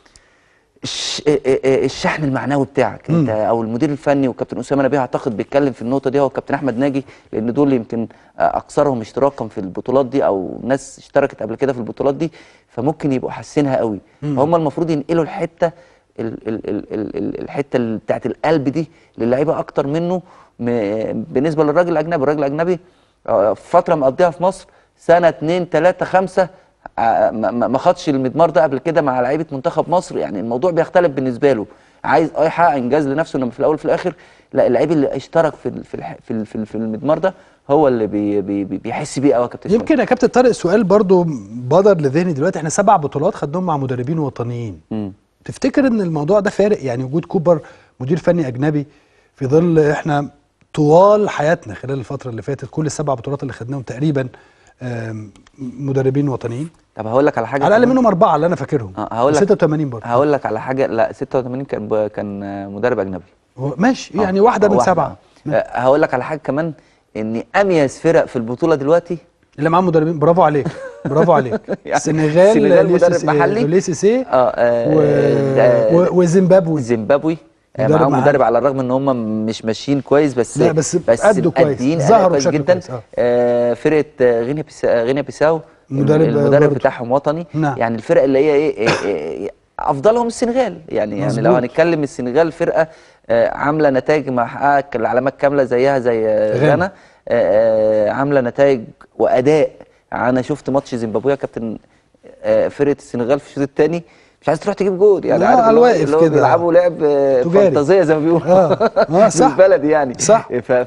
الش... ا- ا- ا- الشحن المعنوي بتاعك انت او المدير الفني وكابتن اسامه نبيه اعتقد بيتكلم في النقطه دي هو كابتن احمد ناجي لان دول يمكن اكثرهم اشتراكا في البطولات دي او ناس اشتركت قبل كده في البطولات دي فممكن يبقوا حاسينها قوي فهم المفروض ينقلوا الحته ال ال ال ال ال الحته ال- بتاعت القلب دي للعيبه اكتر منه م... بالنسبه للراجل الاجنبي الراجل الاجنبي آه، فتره مقضيها في مصر سنه اتنين تلاته خمسه آه، ما ما- ما خدش المضمار ده قبل كده مع لعيبه منتخب مصر يعني الموضوع بيختلف بالنسبه له عايز اه يحقق انجاز لنفسه انما في الاول وفي الاخر لا اللعيب اللي اشترك في ال- في الح- في ال- في ال- في المضمار ده هو اللي بي بي بي- بيحس بيه قوي يا كابتن اسلام. يمكن يا كابتن طارق سؤال برضو بادر لذهني دلوقتي احنا سبع بطولات خدناهم مع مدربين وطنيين مم. تفتكر ان الموضوع ده فارق يعني وجود كوبر مدير فني اجنبي في ظل احنا طوال حياتنا خلال الفتره اللي فاتت كل السبع بطولات اللي خدناهم تقريبا آم، مدربين وطنيين طب هقول لك على حاجه على الاقل كمان. منهم اربعه اللي انا فاكرهم آه، هقول لك 86 برضه هقول لك على حاجه لا 86 كان ب- كان آه، مدرب اجنبي هو ماشي آه، يعني واحده آه، من سبعه آه، هقول لك على حاجه كمان ان اميز فرق في البطوله دلوقتي اللي معاه مدربين برافو عليك برافو عليك يعني السنغال السنغال ليس- مدرب محلي. ليس سي اه, آه و... آه، و... وزيمبابوي زيمبابوي آه، مدرب معاهم محلي. مدرب على الرغم ان هم مش ماشيين كويس بس لا، بس بس أدوا كويس. مأدين أداء ظهروا كويس بشكل جدا كويس، آه. آه فرقه آه، غينيا بيسا- غينيا بيساو مدرب، آه، المدرب برضه. بتاعهم وطني نعم. يعني الفرق اللي هي ايه, إيه, إيه افضلهم السنغال يعني يعني لو مظبوط. هنتكلم السنغال فرقه آه، عامله نتائج محققه العلامات كامله زيها زي آه، غانا. غانا آه، آه، عامله نتائج واداء انا شفت ماتش زيمبابوي يا كابتن آه، فرقه السنغال في الشوط الثاني مش عايز تروح تجيب جول يعني لا، عارف على اللي هو- الواقف اللي هو كده. بيلعبوا لعب آه، تجاري. فانتازيه زي ما بيقولوا آه، آه، صح. بالبلدي يعني صح.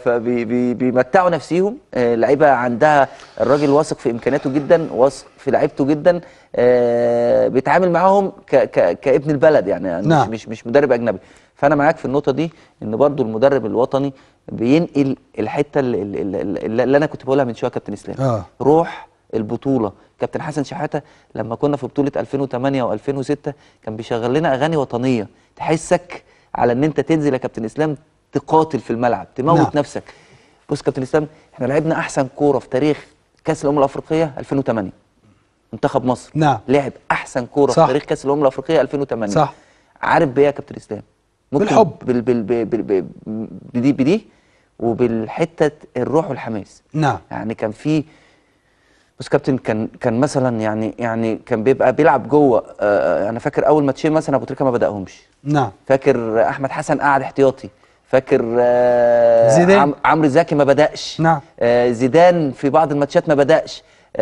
فبيمتعوا نفسيهم آه، لعيبه عندها الراجل واثق في امكانياته جدا واثق في لعيبته جدا آه، بيتعامل معاهم ك ك كابن البلد يعني, يعني نعم. مش مش مش مدرب اجنبي فانا معاك في النقطه دي ان برضو المدرب الوطني بينقل الحته اللي, اللي, اللي, اللي انا كنت بقولها من شويه يا كابتن اسلام آه. روح البطوله كابتن حسن شحاته لما كنا في بطوله 2008 و2006 كان بيشغل لنا اغاني وطنيه تحسك على ان انت تنزل يا كابتن اسلام تقاتل في الملعب تموت نعم. نعم. نفسك بص كابتن اسلام احنا لعبنا احسن كوره في تاريخ كاس الامم الافريقيه 2008 منتخب مصر نعم. لعب احسن كوره صح. في تاريخ كاس الامم الافريقيه 2008 صح. عارف بايه يا كابتن اسلام ممكن بالحب. بال بال بال بال بال بدي بدي وبالحته الروح والحماس نعم يعني كان في بص كابتن كان كان مثلا يعني يعني كان بيبقى بيلعب جوه آه انا فاكر اول ماتشين مثلا ابو تريكه ما بداهمش نعم فاكر احمد حسن قاعد احتياطي فاكر آه زيدان. عم عمرو زكي ما بداش نعم. آه زيدان في بعض الماتشات ما بداش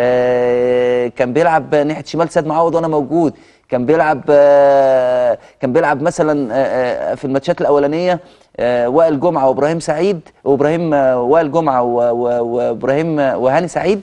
آه كان بيلعب ناحيه شمال سيد معوض وانا موجود كان بيلعب آه كان بيلعب مثلا آه آه، في الماتشات الاولانيه آه وائل جمعه وابراهيم سعيد وابراهيم آه وائل جمعه و- و- وابراهيم آه، وهاني سعيد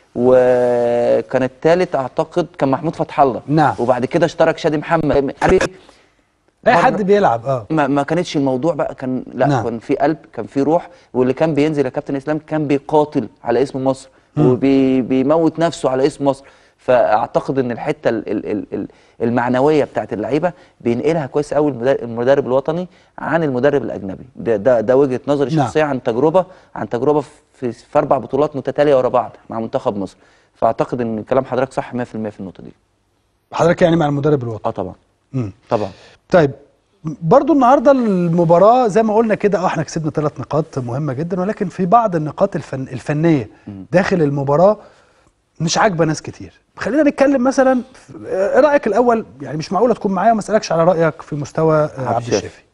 وكان الثالث اعتقد كان محمود فتح الله نعم. وبعد كده اشترك شادي محمد عارف اي مرة- حد بيلعب اه ما, ما كانتش الموضوع بقى كان لا نعم. نعم. كان في قلب كان في روح واللي كان بينزل يا كابتن اسلام كان بيقاتل على اسم مصر وبيموت نفسه على اسم مصر فاعتقد ان الحته ال ال ال ال المعنويه بتاعت اللعيبه بينقلها كويس قوي المدرب, المدرب الوطني عن المدرب الاجنبي ده ده, ده وجهه نظري نعم. شخصيه عن تجربه عن تجربه في, في اربع بطولات متتاليه ورا بعض مع منتخب مصر فاعتقد ان كلام حضرتك صح 100% في النقطه دي حضرتك يعني مع المدرب الوطني اه طبعا مم. طبعا طيب برضو النهارده المباراه زي ما قلنا كده اه احنا كسبنا ثلاث نقاط مهمه جدا ولكن في بعض النقاط الفن الفنيه داخل المباراه مش عاجبه ناس كتير خلينا نتكلم مثلا في- ايه رايك الاول يعني مش معقوله تكون معايا وما اسالكش على رايك في مستوى آه، عبد عبد الشافي. الشافي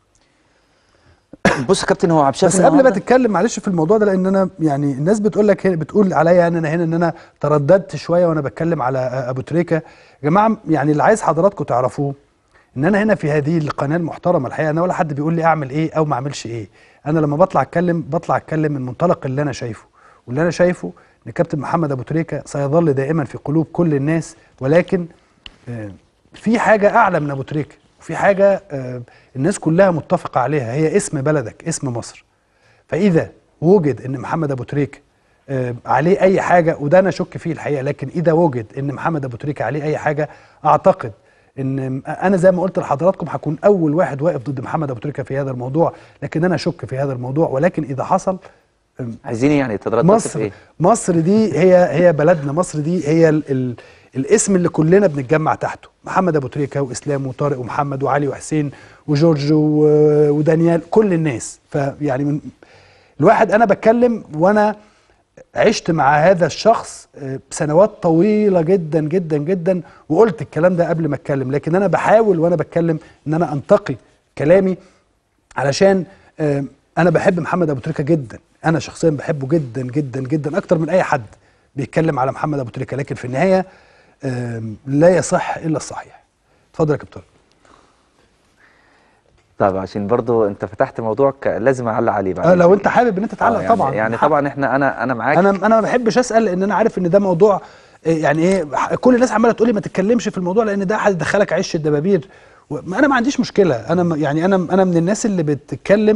بص يا كابتن هو عبد الشافي بس قبل ما النهاردة- تتكلم معلش في الموضوع ده لان انا يعني الناس بتقول لك هنا بتقول عليا ان انا هنا ان انا ترددت شويه وانا بتكلم على ابو تريكه يا جماعه يعني اللي عايز حضراتكم تعرفوه ان انا هنا في هذه القناه المحترمه الحقيقه انا ولا حد بيقول لي اعمل ايه او ما اعملش ايه انا لما بطلع اتكلم بطلع اتكلم من منطلق اللي انا شايفه واللي انا شايفه ان كابتن محمد ابو تريكه سيظل دائما في قلوب كل الناس ولكن آه، في حاجه اعلى من ابو تريكه وفي حاجه آه، الناس كلها متفقه عليها هي اسم بلدك اسم مصر فاذا وجد ان محمد ابو تريكه آه، عليه اي حاجه وده انا اشك فيه الحقيقه لكن اذا وجد ان محمد ابو تريكه عليه اي حاجه اعتقد ان انا زي ما قلت لحضراتكم هكون اول واحد واقف ضد محمد ابو تريكه في هذا الموضوع لكن انا اشك في هذا الموضوع ولكن اذا حصل آم، عايزين يعني تترددت في مصر ايه؟ مصر دي هي هي بلدنا مصر دي هي ال ال الاسم اللي كلنا بنتجمع تحته محمد ابو تريكه واسلام وطارق ومحمد وعلي وحسين وجورج و- ودانيال كل الناس فيعني من الواحد انا بتكلم وانا عشت مع هذا الشخص آه، سنوات طويله جدا جدا جدا وقلت الكلام ده قبل ما اتكلم لكن انا بحاول وانا بتكلم ان انا انتقي كلامي علشان آه، انا بحب محمد ابو تريكه جدا انا شخصيا بحبه جدا جدا جدا اكتر من اي حد بيتكلم على محمد ابو تريكه لكن في النهايه آم، لا يصح الا الصحيح اتفضل يا كابتن طب عشان برضو انت فتحت موضوع ك- لازم اعلق عليه بعد آه لو إذنك. انت حابب ان انت آه، تعلق يعني طبعا يعني من حقك. طبعا احنا انا انا معاك انا انا ما بحبش اسال لان انا عارف ان ده موضوع إيه يعني ايه ح- كل الناس عماله تقول لي ما تتكلمش في الموضوع لان ده هيدخلك عش الدبابير و- ما انا ما عنديش مشكله انا م- يعني انا انا من الناس اللي بتتكلم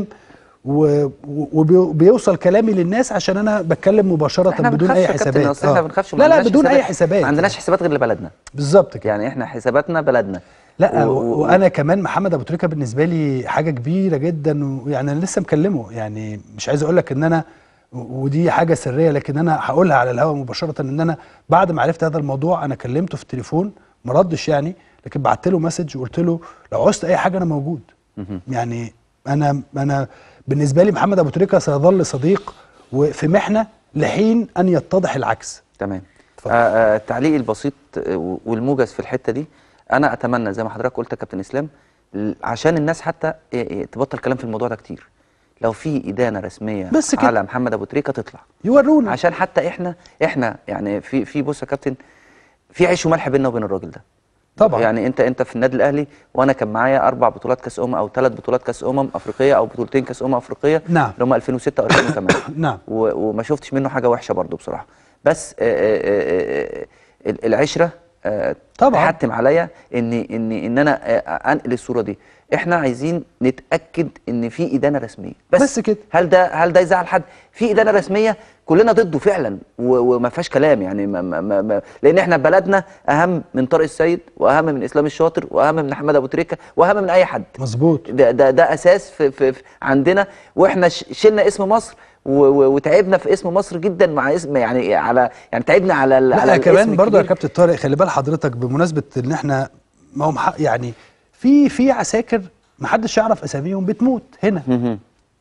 وبيوصل كلامي للناس عشان انا بتكلم مباشره احنا بدون بنخافش اي يا كابتن، حسابات أصل احنا آه. بنخافش وما لا لا عندناش بدون اي حسابات. حسابات ما عندناش حسابات غير لبلدنا بالظبط كده يعني احنا حساباتنا بلدنا لا و- و... و- وانا كمان محمد ابو تريكه بالنسبه لي حاجه كبيره جدا ويعني انا لسه مكلمه يعني مش عايز اقول لك ان انا و- ودي حاجه سريه لكن انا هقولها على الهواء مباشره ان انا بعد ما عرفت هذا الموضوع انا كلمته في التليفون ما ردش يعني لكن بعت له مسج وقلت له لو عوزت اي حاجه انا موجود يعني انا انا بالنسبه لي محمد ابو تريكه سيظل صديق وفي محنه لحين ان يتضح العكس تمام اتفضل. آه آه التعليق البسيط آه، والموجز في الحته دي انا اتمنى زي ما حضرتك قلت يا كابتن اسلام ل- عشان الناس حتى ي- ي- تبطل كلام في الموضوع ده كتير لو في ادانه رسميه بس كده. على محمد ابو تريكه تطلع يورونا عشان حتى احنا احنا يعني في في بص يا كابتن في عيش وملح بيننا وبين الراجل ده طبعا يعني انت انت في النادي الاهلي وانا كان معايا اربع بطولات كاس امم او ثلاث بطولات كاس امم افريقيه او بطولتين كاس امم افريقيه نعم. اللي هم 2006 و2008 نعم و- وما شفتش منه حاجه وحشه برضو بصراحه بس آه، آه، آه، آه، ال- العشره آه، طبعاً. تحتم عليا ان ان ان انا آه، انقل الصوره دي احنا عايزين نتاكد ان في ادانه رسميه بس, بس كده. هل ده هل ده يزعل حد في ادانه رسميه كلنا ضده فعلا و- وما فيهاش كلام يعني ما ما ما ما لان احنا بلدنا اهم من طارق السيد واهم من اسلام الشاطر واهم من احمد ابو تريكه واهم من اي حد مظبوط ده ده ده اساس في, في, في عندنا واحنا ش- شلنا اسم مصر و- و- وتعبنا في اسم مصر جدا مع اسم يعني على يعني تعبنا على ال- على لا الاسم كمان برضه يا الكبير. كابتن طارق خلي بال حضرتك بمناسبه ان احنا ما هم حق يعني في في عساكر ما حدش يعرف اساميهم بتموت هنا مهم.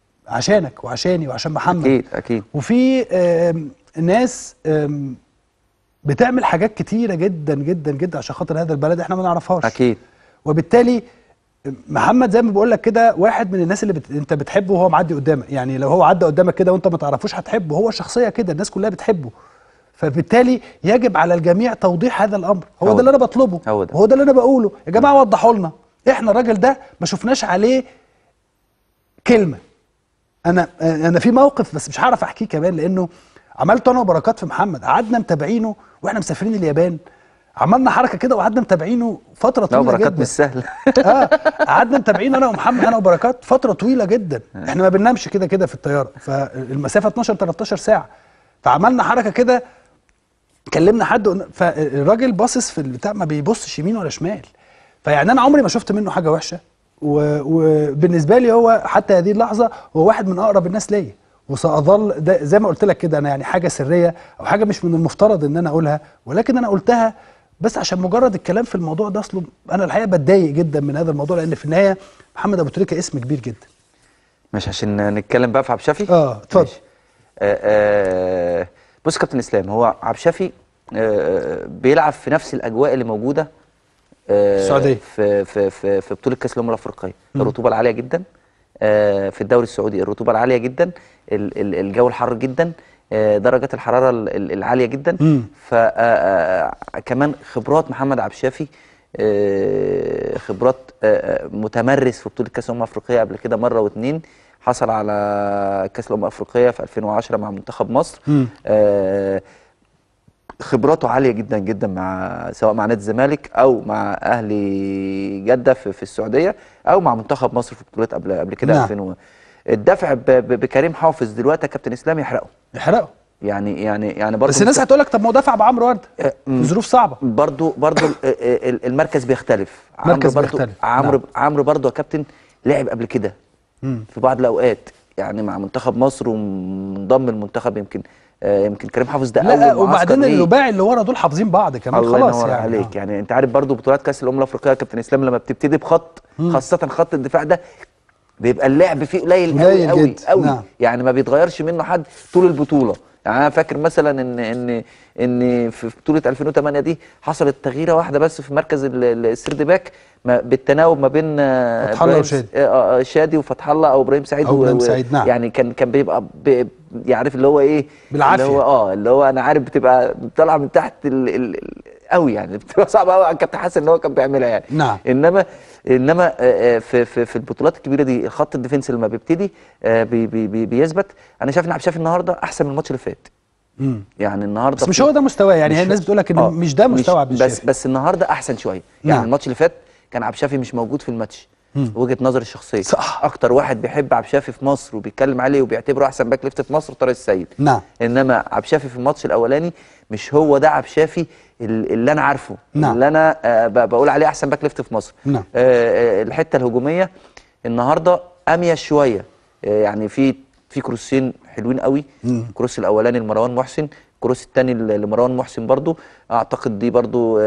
عشانك وعشاني وعشان محمد اكيد اكيد وفي آم، ناس آم، بتعمل حاجات كتيره جدا جدا جدا عشان خاطر هذا البلد احنا ما نعرفهاش اكيد وبالتالي محمد زي ما بقول لك كده واحد من الناس اللي بت... انت بتحبه وهو معدي قدامك يعني لو هو عدى قدامك كده وانت ما تعرفوش هتحبه هو شخصيه كده الناس كلها بتحبه فبالتالي يجب على الجميع توضيح هذا الامر هو, هو ده اللي ده. انا بطلبه هو ده. وهو ده اللي انا بقوله يا جماعه وضحوا لنا احنا الراجل ده ما شفناش عليه كلمه انا انا في موقف بس مش هعرف احكيه كمان لانه عملته انا وبركات في محمد قعدنا متابعينه واحنا مسافرين اليابان عملنا حركه كده وقعدنا متابعينه فتره لا طويله بركات جدا مش سهل اه قعدنا متابعين انا ومحمد انا وبركات فتره طويله جدا احنا ما بننامش كده كده في الطياره فالمسافه 12 13 ساعه فعملنا حركه كده كلمنا حد وقلنا- فالراجل باصص في البتاع ما بيبصش يمين ولا شمال فيعني انا عمري ما شفت منه حاجه وحشه و- وبالنسبه لي هو حتى هذه اللحظه هو واحد من اقرب الناس ليا وساظل ده زي ما قلت لك كده انا يعني حاجه سريه او حاجه مش من المفترض ان انا اقولها ولكن انا قلتها بس عشان مجرد الكلام في الموضوع ده اصله انا الحقيقه بتضايق جدا من هذا الموضوع لان في النهايه محمد ابو تريكه اسم كبير جدا مش عشان نتكلم بقى في عبد الشافي اه اتفضل ماشي. آه آه بص يا كابتن اسلام هو عبد الشافي آه بيلعب في نفس الاجواء اللي موجوده آه السعودية. في في في, في بطوله كاس الامم الافريقيه الرطوبه العاليه جدا آه في الدوري السعودي الرطوبه العاليه جدا ال- ال- الجو الحار جدا آه درجات الحراره ال- ال- العاليه جدا مم. فكمان خبرات محمد عبد الشافي آه، خبرات آه، آه، متمرس في بطوله كاس الامم الافريقيه قبل كده مره واتنين حصل على كاس الامم الافريقيه في 2010 مع منتخب مصر مم. آه، خبراته عاليه جدا جدا مع سواء مع نادي الزمالك او مع اهلي جده في, في السعوديه او مع منتخب مصر في بطولات قبل قبل كده نعم. 2000 و- الدفع ب- ب- بكريم حافظ دلوقتي يا كابتن اسلام يحرقه يحرقه يعني يعني يعني برضه بس الناس هتقول لك طب ما هو دفع بعمرو ورده آه، في ظروف صعبه برضو برضو ال- ال- المركز بيختلف عمرو مركز برضو بيختلف، عمرو نعم. عمرو برضو يا كابتن لعب قبل كده مم. في بعض الاوقات يعني مع منتخب مصر وانضم المنتخب يمكن آه، يمكن كريم حافظ ده لا اول معسكر وبعدين ليه. اللباع اللي ورا دول حافظين بعض كمان الله خلاص ينور يعني عليك آه. يعني انت عارف برضو بطولات كاس الامم الافريقيه يا كابتن اسلام لما بتبتدي بخط خاصه خط الدفاع ده بيبقى اللعب فيه قليل قوي قليل قوي جدا، قوي نعم. يعني ما بيتغيرش منه حد طول البطوله يعني انا فاكر مثلا ان ان ان في بطوله 2008 دي حصلت تغييره واحده بس في مركز ال- ال- السرد باك ما- بالتناوب ما بين آه، فتح الله إبراهيم وشادي. س- آه، آه، شادي وفتح الله او ابراهيم سعيد أو و- إبراهيم و- سعيد، نعم. يعني كان كان بيبقى ب- يعرف اللي هو ايه بالعافية. اللي هو اه اللي هو انا عارف بتبقى طالعه من تحت ال ال ال قوي يعني بتبقى صعبه قوي على الكابتن حسن ان هو كان بيعملها يعني نعم. انما انما آه، آه، في في في البطولات الكبيره دي خط الديفنس لما بيبتدي آه، بي بي بي بيثبت انا شايف ان عبد الشافي النهارده احسن من الماتش اللي فات مم. يعني النهارده بس مش في- هو ده مستواه يعني مش- هي الناس بتقول لك ان آه، مش ده مستوى عبد بس الشافي بس النهارده احسن شويه يعني نعم. الماتش اللي فات كان عبد الشافي مش موجود في الماتش وجهه نظري الشخصيه صح. اكتر واحد بيحب عبد الشافي في مصر وبيتكلم عليه وبيعتبره احسن باك ليفت في مصر طارق السيد نعم. انما عبد الشافي في الماتش الاولاني مش هو ده عبد الشافي ال- اللي انا عارفه نعم. اللي انا آه، ب- بقول عليه احسن باك ليفت في مصر نعم. آه، آه، الحته الهجوميه النهارده اميز شويه آه، يعني في في كروسين حلوين قوي الكروس الاولاني لمروان محسن الكروس الثاني لمروان محسن برضو اعتقد دي برضو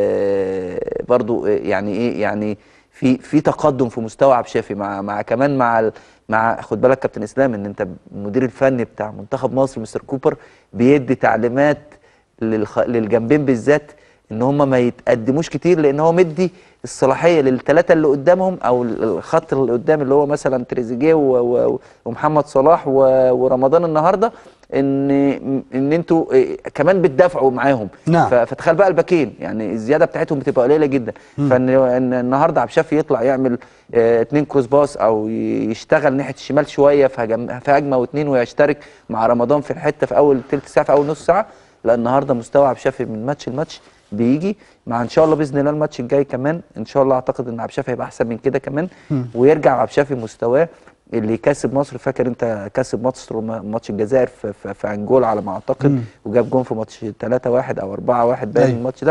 آه، برضو آه، يعني ايه يعني في في تقدم في مستوى عبد الشافي مع مع كمان مع ال- مع خد بالك كابتن اسلام ان انت المدير الفني بتاع منتخب مصر مستر كوبر بيدي تعليمات للخ... للجنبين بالذات ان هم ما يتقدموش كتير لان هو مدي الصلاحيه للثلاثه اللي قدامهم او ال- الخط اللي قدام اللي هو مثلا تريزيجيه و... و... ومحمد صلاح و... ورمضان النهارده ان ان انتوا إيه، كمان بتدافعوا معاهم نعم. ف... فتخيل بقى الباكين يعني الزياده بتاعتهم بتبقى قليله جدا فان إن النهارده عبد الشافي يطلع يعمل آه، اتنين كروس باس او ي- يشتغل ناحيه الشمال شويه في هجم في هجمه واتنين ويشترك مع رمضان في الحته في اول تلت ساعه في اول نص ساعه لا النهارده مستوى عبد الشافي من ماتش لماتش بيجي مع ان شاء الله باذن الله الماتش الجاي كمان ان شاء الله اعتقد ان عبد الشافي هيبقى احسن من كده كمان ويرجع عبد الشافي مستواه اللي كسب مصر فاكر انت كسب مصر ماتش الجزائر في, في, في انجولا على ما اعتقد وجاب جون في ماتش 3 1 او 4 1 باين أيوة. الماتش ده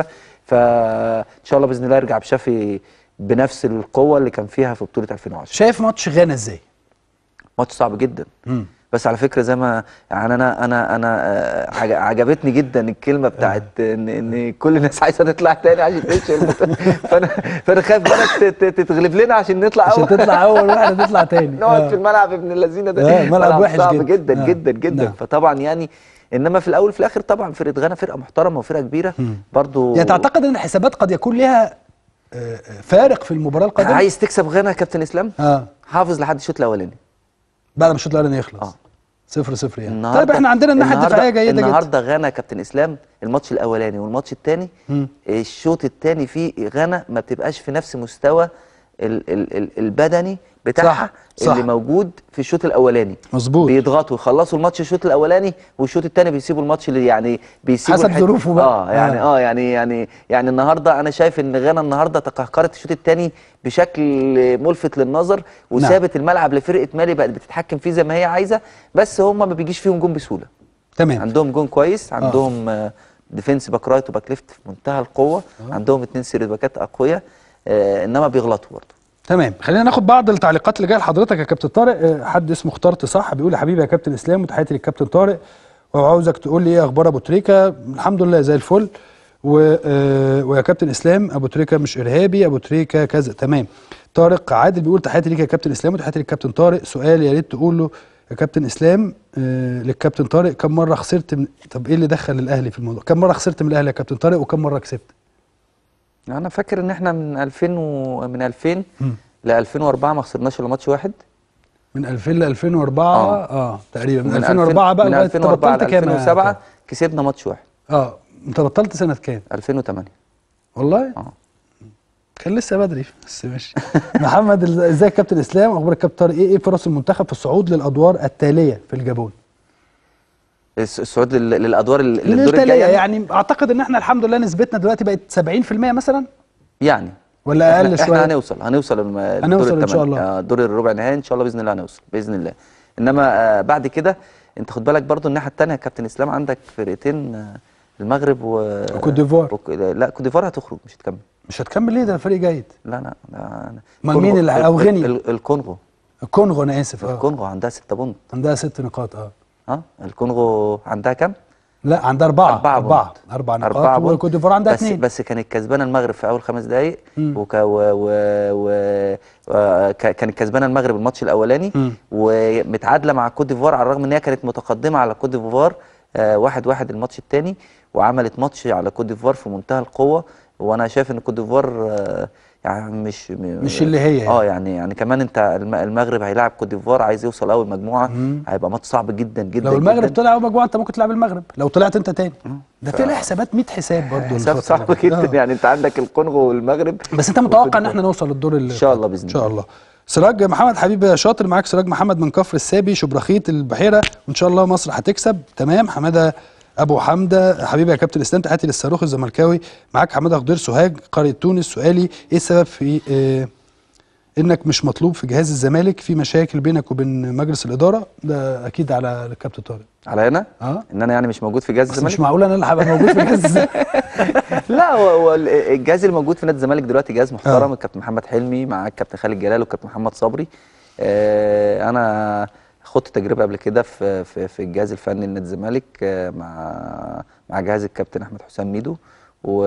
فان شاء الله باذن الله يرجع عبد الشافي بنفس القوه اللي كان فيها في بطوله 2010 شايف ماتش غانا ازاي ماتش صعب جدا بس على فكره زي ما يعني انا انا انا آه، عج- عجبتني جدا الكلمه بتاعت ان ان كل الناس عايزه تطلع تاني عشان تنشر فانا فانا خايف بالك ت- ت- تتغلب لنا عشان نطلع عشان اول تطلع اول واحده تطلع تاني نقعد آه. في الملعب ابن اللذينه ده آه، ملعب وحش صعب جدا. جدا آه. جدا جدا نعم. فطبعا يعني انما في الاول وفي الاخر طبعا فرقه غانا فرقه محترمه وفرقه كبيره برضو يعني تعتقد ان الحسابات قد يكون لها آه، آه، فارق في المباراه القادمه عايز تكسب غانا يا كابتن اسلام اه حافظ لحد الشوط الاولاني بعد ما الشوط الاولاني يخلص آه. صفر صفر يعني النهارده طيب احنا عندنا الناحيه النهاردة- الدفاعيه جيده جدا النهارده غانا يا كابتن اسلام الماتش الاولاني والماتش الثاني الشوط الثاني فيه غانا ما بتبقاش في نفس مستوى ال ال ال البدني بتاعها صح، صح. اللي موجود في الشوط الاولاني مظبوط. بيضغطوا يخلصوا الماتش الشوط الاولاني والشوط الثاني بيسيبوا الماتش اللي يعني بيسيبوا حسب الحتة- ظروفه بقى. اه يعني آه. اه يعني يعني يعني النهارده انا شايف ان غانا النهارده تقهقرت الشوط الثاني بشكل ملفت للنظر وسابت الملعب لفرقه مالي بقت بتتحكم فيه زي ما هي عايزه بس هم ما بيجيش فيهم جون بسهوله تمام عندهم جون كويس عندهم آه. ديفنس باك رايت وباك ليفت في منتهى القوه آه. عندهم اتنين سيرد باكات اقوياء آه انما بيغلطوا برضه تمام خلينا ناخد بعض التعليقات اللي جايه لحضرتك يا كابتن طارق آه، حد اسمه اخترت صح بيقول يا حبيبي يا كابتن اسلام وتحياتي للكابتن طارق وعاوزك تقول لي ايه اخبار ابو تريكه الحمد لله زي الفل و... آه، ويا كابتن اسلام ابو تريكه مش ارهابي ابو تريكه كذا تمام طارق عادل بيقول تحياتي ليك يا كابتن اسلام وتحياتي للكابتن طارق سؤال يا ريت تقول له يا كابتن اسلام آه للكابتن طارق كم مره خسرت من... طب ايه اللي دخل الاهلي في الموضوع كم مره خسرت من الاهلي يا كابتن طارق وكم مره كسبت انا فاكر ان احنا من 2000 و... من 2000 ل 2004 ما خسرناش الا ماتش واحد من 2000 ل 2004 آه. اه تقريبا من من 2004 بقى من لغاية- 2004 أنت ل بطلت كام يا 2007 كابتن؟ كسبنا ماتش واحد اه انت بطلت سنه كام 2008 والله اه كان لسه بدري بس ماشي محمد ال- ازيك يا كابتن اسلام اخبار الكابتن طارق ايه ايه فرص المنتخب في الصعود للادوار التاليه في الجابون الس- الصعود لل- للادوار ال- للدور التاليه الجاي يعني, يعني اعتقد ان احنا الحمد لله نسبتنا دلوقتي بقت 70% مثلا يعني ولا احنا, اقل شويه احنا هنوصل هنوصل الم- الدور هنوصل إن شاء التمانية. الله. آه، دور الربع النهائي ان شاء الله باذن الله هنوصل باذن الله انما آه بعد كده انت خد بالك برضو الناحيه الثانيه يا كابتن اسلام عندك فرقتين آه، المغرب و وكوت ديفوار. وك- لا كوت ديفوار هتخرج مش هتكمل مش هتكمل ليه ده فريق جيد لا لا لا أمال مين اللي- أو غينيا؟ ال- ال- الكونغو الكونغو انا اسف اه الكونغو عندها 6 بونت عندها ست نقاط اه ها الكونغو عندها كام؟ لا عندها اربعه أربعة اربعه بونت. اربع أربعة نقاط بونت. وكوت ديفوار عندها بس اثنين بس كانت كسبانه المغرب في اول خمس دقائق وك و و و و ك- كانت كسبانه المغرب الماتش الاولاني مم. ومتعادله مع كوت ديفوار على الرغم ان هي كانت متقدمه على كوت ديفوار آه، واحد واحد الماتش الثاني وعملت ماتش على كوت ديفوار في منتهى القوه وانا شايف ان كوت ديفوار آه، يعني مش م- مش اللي هي يعني. اه يعني يعني كمان انت الم- المغرب هيلاعب كوت ديفوار عايز يوصل اول مجموعه هيبقى ماتش صعب جدا جدا لو المغرب جدا. طلع اول مجموعه انت ممكن تلعب المغرب لو طلعت انت تاني ده في لها حسابات 100 حساب برضه حساب الفترة صعب اللي فاتت. جدا آه. يعني انت عندك الكونغو والمغرب بس انت متوقع ان احنا نوصل للدور ان شاء الله بإذن ان شاء الله سراج محمد حبيب شاطر معاك سراج محمد من كفر السابي شبرخيت البحيره وان شاء الله مصر هتكسب تمام حماده ابو حمده حبيبي يا كابتن اسلام تحياتي للصاروخ الزملكاوي معاك حماده خضير سوهاج قريه تونس سؤالي ايه السبب في آه انك مش مطلوب في جهاز الزمالك في مشاكل بينك وبين مجلس الاداره ده اكيد على الكابتن طارق على انا اه ان انا يعني مش موجود في جهاز بس الزمالك مش معقول انا اللي هبقى موجود في جهاز الزمالك لا هو هو ال- الجهاز اللي موجود في نادي الزمالك دلوقتي جهاز محترم آه. الكابتن محمد حلمي مع الكابتن خالد جلال والكابتن محمد صبري آه انا خدت تجربه قبل كده في في في الجهاز الفني لنادي الزمالك آه مع مع جهاز الكابتن احمد حسام ميدو و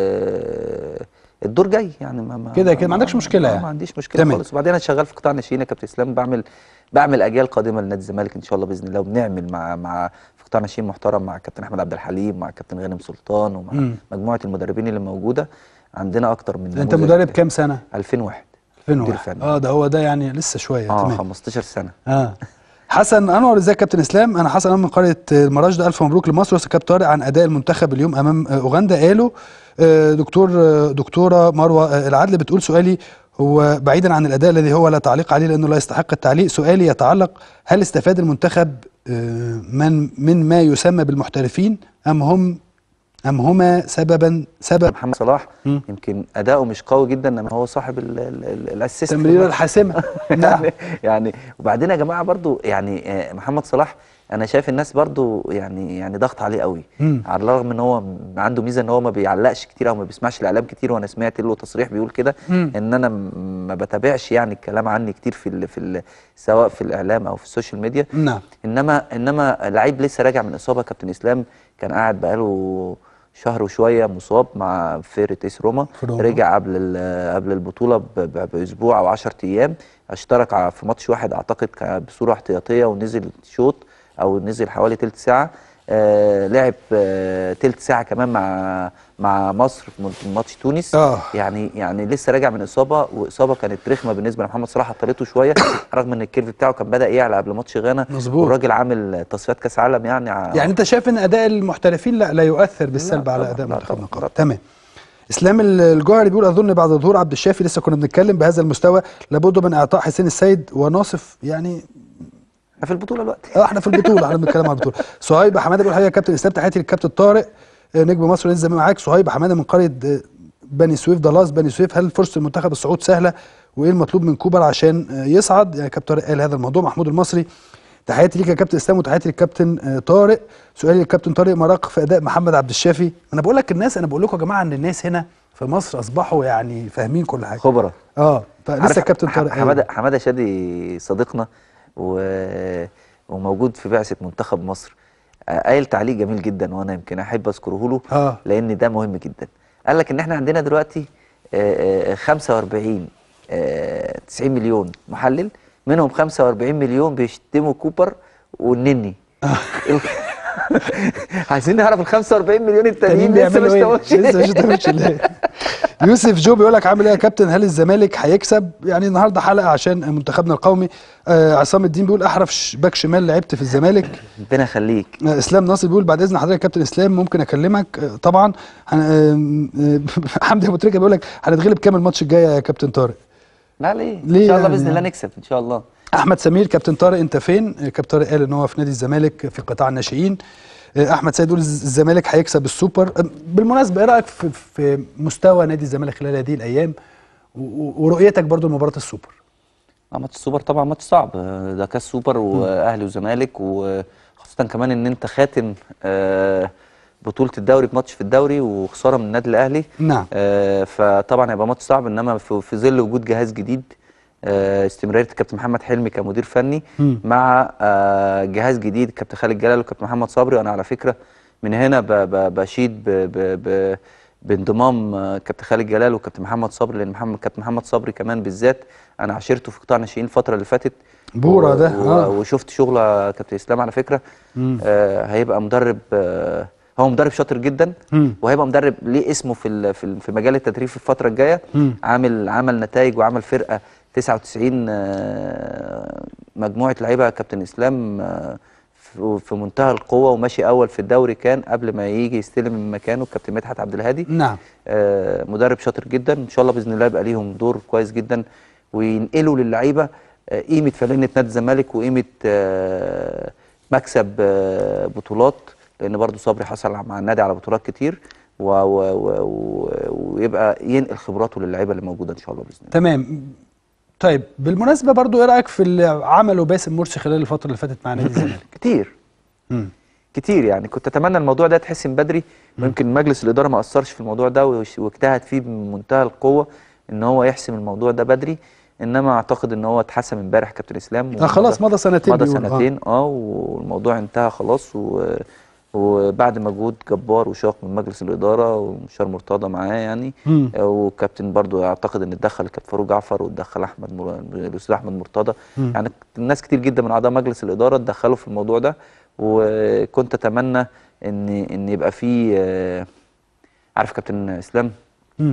الدور جاي يعني ما ما كده كده، ما عندكش مشكلة آه، يعني. ما عنديش مشكله تمام. خالص وبعدين انا شغال في قطاع ناشئين يا كابتن اسلام بعمل بعمل اجيال قادمه لنادي الزمالك ان شاء الله باذن الله وبنعمل مع مع في قطاع ناشئين محترم مع الكابتن احمد عبد الحليم مع الكابتن غانم سلطان ومع مم. مجموعه المدربين اللي موجوده عندنا اكتر من انت نموذج. مدرب كام سنه 2001 مدير 2001 فني. اه ده هو ده يعني لسه شويه اه تمام 15 سنه اه حسن انور ازيك يا كابتن اسلام انا حسن انور من قريه المراجده الف مبروك لمصر وسأل كابتن طارق عن اداء المنتخب اليوم امام آه، اوغندا قالوا آه، دكتور آه، دكتوره مروه آه، العدل بتقول سؤالي هو بعيدا عن الاداء الذي هو لا تعليق عليه لانه لا يستحق التعليق سؤالي يتعلق هل استفاد المنتخب آه، من من ما يسمى بالمحترفين ام هم ام هما سببا سبب محمد صلاح مم. يمكن اداؤه مش قوي جدا انما هو صاحب ال- ال- ال- الاسيست التمريره الحاسمه نعم يعني يعني وبعدين يا جماعه برضو يعني آه، محمد صلاح انا شايف الناس برضو يعني يعني ضغط عليه قوي مم. على الرغم ان هو م- عنده ميزه ان هو ما بيعلقش كتير او ما بيسمعش الاعلام كتير وانا سمعت له تصريح بيقول كده مم. ان انا م- ما بتابعش يعني الكلام عني كتير في ال في ال سواء في الاعلام او في السوشيال ميديا نعم انما انما لعيب لسه راجع من اصابه كابتن اسلام كان قاعد بقاله شهر وشويه مصاب مع فرقه اس روما في روما. رجع قبل ال- قبل البطوله ب- ب- باسبوع او 10 ايام اشترك ع- في ماتش واحد اعتقد كان بصوره احتياطيه ونزل شوط او نزل حوالي تلت ساعه آه لعب آه تلت ساعه كمان مع مع مصر في م- ماتش تونس آه. يعني يعني لسه راجع من اصابه واصابه كانت رخمه بالنسبه لمحمد صلاح عطلته شويه رغم ان الكيرف بتاعه كان بدا يعلى قبل ماتش غانا مظبوط. والراجل عامل تصفيات كاس عالم يعني ع- يعني انت شايف ان اداء المحترفين لا لا يؤثر بالسلب لا على طبعاً، اداء لا منتخبنا طبعاً، القومي لا تمام اسلام ال- الجوهري بيقول اظن بعد ظهور عبد الشافي لسه كنا بنتكلم بهذا المستوى لابد من اعطاء حسين السيد وناصف يعني احنا في البطوله دلوقتي اه احنا في البطوله احنا بنتكلم عن البطوله صهيب حماده بيقول حقيقه يا كابتن اسلام تحياتي للكابتن طارق آه، نجم مصر ونادي الزمالك معاك صهيب حماده من قريه آه، بني سويف دلاس بني سويف هل فرصه المنتخب الصعود سهله وايه المطلوب من كوبر عشان آه، يصعد يعني كابتن طارق قال هذا الموضوع محمود المصري تحياتي ليك يا كابتن اسلام وتحياتي للكابتن آه، طارق سؤالي للكابتن طارق مراق في اداء محمد عبد الشافي انا بقول لك الناس انا بقول لكم يا جماعه ان الناس هنا في مصر اصبحوا يعني فاهمين كل حاجه خبره اه فلسه عارف الكابتن ح- طارق قال. حماده حماده شادي صديقنا و... وموجود في بعثه منتخب مصر آه، قايل تعليق جميل جدا وانا يمكن احب اذكره له اه لان ده مهم جدا قال لك ان احنا عندنا دلوقتي آه، آه، 45 آه، 90 مليون محلل منهم 45 مليون بيشتموا كوبر والنني ال- عايزين نعرف ال 45 مليون التانيين لسه ما بيعملوا ايه؟ اشتغلوش لسه ما اشتغلوش ليه؟ يوسف جو بيقول لك عامل ايه يا كابتن هل الزمالك هيكسب؟ يعني النهارده حلقه عشان منتخبنا القومي آه عصام الدين بيقول احرف ش- باك شمال لعبت في الزمالك ربنا يخليك آه اسلام ناصر بيقول بعد اذن حضرتك يا كابتن اسلام ممكن اكلمك آه طبعا هن- آه، آه، حمدي ابو تريكه بيقول لك هنتغلب كام الماتش الجاي يا كابتن طارق؟ لا ليه؟ ليه ان شاء الله يعني؟ باذن الله نكسب ان شاء الله احمد سمير كابتن طارق انت فين؟ آه، كابتن طارق قال ان هو في نادي الزمالك في قطاع الناشئين آه، احمد سيد يقول الز- الزمالك هيكسب السوبر آه، بالمناسبه ايه رايك في, في مستوى نادي الزمالك خلال هذه الايام و- و- ورؤيتك برضو لمباراه السوبر؟ آه، ماتش السوبر طبعا ماتش صعب آه، ده كاس سوبر واهلي وزمالك وخاصه كمان ان انت خاتم آه، بطوله الدوري بماتش في الدوري وخساره من النادي الاهلي نعم آه، فطبعا هيبقى ماتش صعب انما في في ظل وجود جهاز جديد آه، استمراريه الكابتن محمد حلمي كمدير فني مم. مع آه، جهاز جديد الكابتن خالد جلال والكابتن محمد صبري وانا على فكره من هنا ب- ب- بشيد ب- ب- ب- بانضمام آه، كابتن خالد جلال وكابتن محمد صبري لان محمد كابتن محمد صبري كمان بالذات انا عاشرته في قطاع الناشئين الفتره اللي فاتت بورا و- ده، و- آه. وشفت شغل كابتن اسلام على فكره مم. آه هيبقى مدرب آه هو مدرب شاطر جدا مم. وهيبقى مدرب ليه اسمه في ال- في ال- في مجال التدريب في الفتره الجايه مم. عامل عمل نتائج وعمل فرقه 99 آه، مجموعه لعيبه يا كابتن اسلام آه، في في منتهى القوه وماشي اول في الدوري كان قبل ما يجي يستلم من مكانه الكابتن مدحت عبد الهادي نعم آه، مدرب شاطر جدا ان شاء الله باذن الله يبقى ليهم دور كويس جدا وينقلوا للعيبه آه، قيمه فلانه نادي الزمالك وقيمه آه، مكسب آه، بطولات لان برضو صبري حصل مع النادي على بطولات كتير و و و و ويبقى ينقل خبراته للعيبه اللي موجوده ان شاء الله باذن الله تمام طيب بالمناسبه برضو ايه رايك في اللي عمله باسم مرسي خلال الفتره اللي فاتت مع نادي الزمالك كتير مم. كتير يعني كنت اتمنى الموضوع ده يتحسن بدري ويمكن مجلس الاداره ما اثرش في الموضوع ده وش- واجتهد فيه بمنتهى القوه ان هو يحسم الموضوع ده بدري انما اعتقد ان هو اتحسم امبارح كابتن اسلام آه خلاص مضى سنتين مضى بيقولوا، آه. سنتين اه والموضوع انتهى خلاص و وبعد مجهود جبار وشاق من مجلس الاداره ومشار مرتضى معاه يعني مم. آه، وكابتن برضو اعتقد ان اتدخل الكابتن فاروق جعفر واتدخل احمد مر... الاستاذ احمد مرتضى مم. يعني الناس كتير جدا من اعضاء مجلس الاداره اتدخلوا في الموضوع ده وكنت اتمنى ان ان يبقى في آه، عارف كابتن اسلام مم.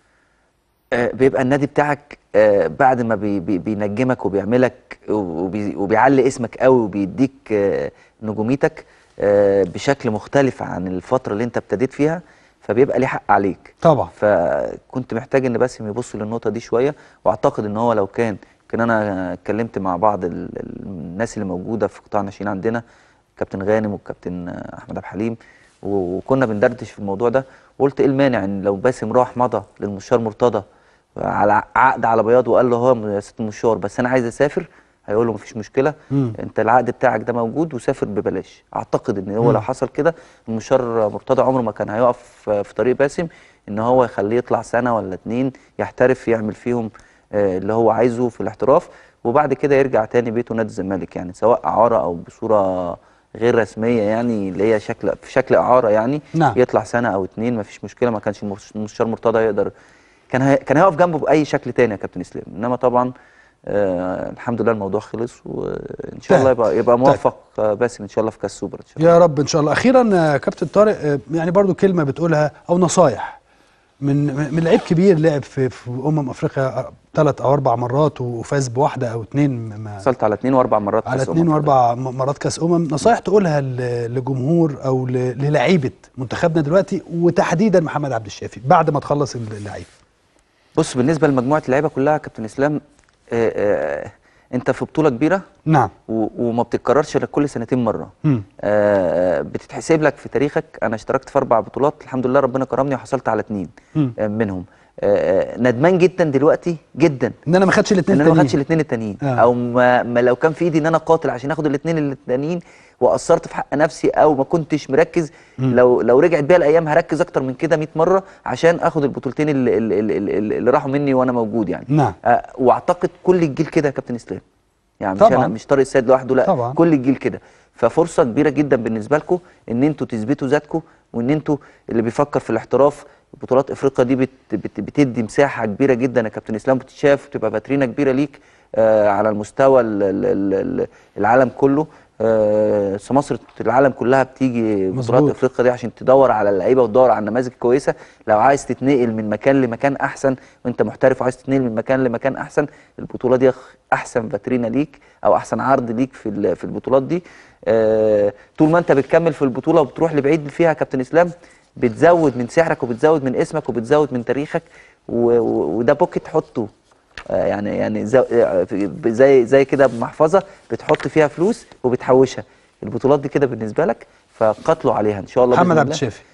آه، بيبقى النادي بتاعك آه، بعد ما بي بي بينجمك وبيعملك وبي وبيعلي اسمك قوي وبيديك آه، نجوميتك آه، بشكل مختلف عن الفتره اللي انت ابتديت فيها فبيبقى ليه حق عليك طبعا فكنت محتاج ان باسم يبص للنقطه دي شويه واعتقد ان هو لو كان كان انا اتكلمت مع بعض ال- ال- الناس اللي موجوده في قطاع الناشئين عندنا كابتن غانم والكابتن احمد عبد الحليم و- وكنا بندردش في الموضوع ده وقلت ايه المانع ان لو باسم راح مضى للمستشار مرتضى على عقد على بياض وقال له هو يا ست المستشار بس انا عايز اسافر هيقول له مفيش مشكله مم. انت العقد بتاعك ده موجود وسافر ببلاش اعتقد ان هو لو حصل كده المستشار مرتضى عمره ما كان هيقف في طريق باسم ان هو يخليه يطلع سنه ولا اتنين يحترف يعمل فيهم آه، اللي هو عايزه في الاحتراف وبعد كده يرجع تاني بيته نادي الزمالك يعني سواء اعاره او بصوره غير رسميه يعني اللي هي شكل في شكل اعاره يعني نعم. يطلع سنه او اتنين مفيش مشكله ما كانش المرش- المستشار مرتضى يقدر كان هي كان هيقف جنبه باي شكل تاني يا كابتن اسلام انما طبعا آه الحمد لله الموضوع خلص وان شاء الله يبقى يبقى موفق آه باسم ان شاء الله في كاس سوبر ان شاء الله يا رب ان شاء الله اخيرا آه، كابتن طارق آه، يعني برضو كلمه بتقولها او نصايح من من لعيب كبير لعب في في امم افريقيا ثلاث او اربع مرات وفاز بواحده او اثنين ما وصلت على اثنين واربع مرات على كأس اثنين أمم واربع م- مرات كاس امم نصايح تقولها ل- لجمهور او ل- للعيبه منتخبنا دلوقتي وتحديدا محمد عبد الشافي بعد ما تخلص اللعيب بص بالنسبه لمجموعه اللعيبه كلها يا كابتن اسلام آه آه انت في بطوله كبيره نعم و- وما بتتكررش الا كل سنتين مره مم. آه بتتحسب لك في تاريخك انا اشتركت في اربع بطولات الحمد لله ربنا كرمني وحصلت على اثنين مم. آه منهم آه آه، ندمان جدا دلوقتي جدا ان انا ما خدش الاثنين ان انا ما خدتش التانيين الاثنين التانيين آه. او ما, ما لو كان في ايدي ان انا قاتل عشان اخد الاثنين التانيين وقصرت في حق نفسي او ما كنتش مركز لو لو رجعت بيا الايام هركز اكتر من كده 100 مره عشان اخد البطولتين اللي, اللي, اللي, اللي راحوا مني وانا موجود يعني نعم. آه واعتقد كل الجيل كده يا كابتن اسلام يعني مش طبعاً. انا مش طارق السيد لوحده لا طبعاً. كل الجيل كده ففرصه كبيره جدا بالنسبه لكم ان انتوا تثبتوا ذاتكم وان انتوا اللي بيفكر في الاحتراف بطولات افريقيا دي بت بت بتدي مساحه كبيره جدا يا كابتن اسلام بتتشاف وتبقى فاترينا كبيره ليك آه على المستوى ال- ال- ال- ال- العالم كله آه مصر العالم كلها بتيجي بطولات مظبوط. افريقيا دي عشان تدور على اللعيبه وتدور على النماذج كويسه لو عايز تتنقل من مكان لمكان احسن وانت محترف وعايز تتنقل من مكان لمكان احسن البطوله دي أخ- احسن فاترينا ليك او احسن عرض ليك في ال- في البطولات دي آه طول ما انت بتكمل في البطوله وبتروح لبعيد فيها يا كابتن اسلام بتزود من سعرك وبتزود من اسمك وبتزود من تاريخك و- و- وده بوكيت حطه آه، يعني يعني زي آه، زي زي كده بمحفظه بتحط فيها فلوس وبتحوشها البطولات دي كده بالنسبه لك فقاتلوا عليها ان شاء الله محمد بإذن عبد الله. الشافي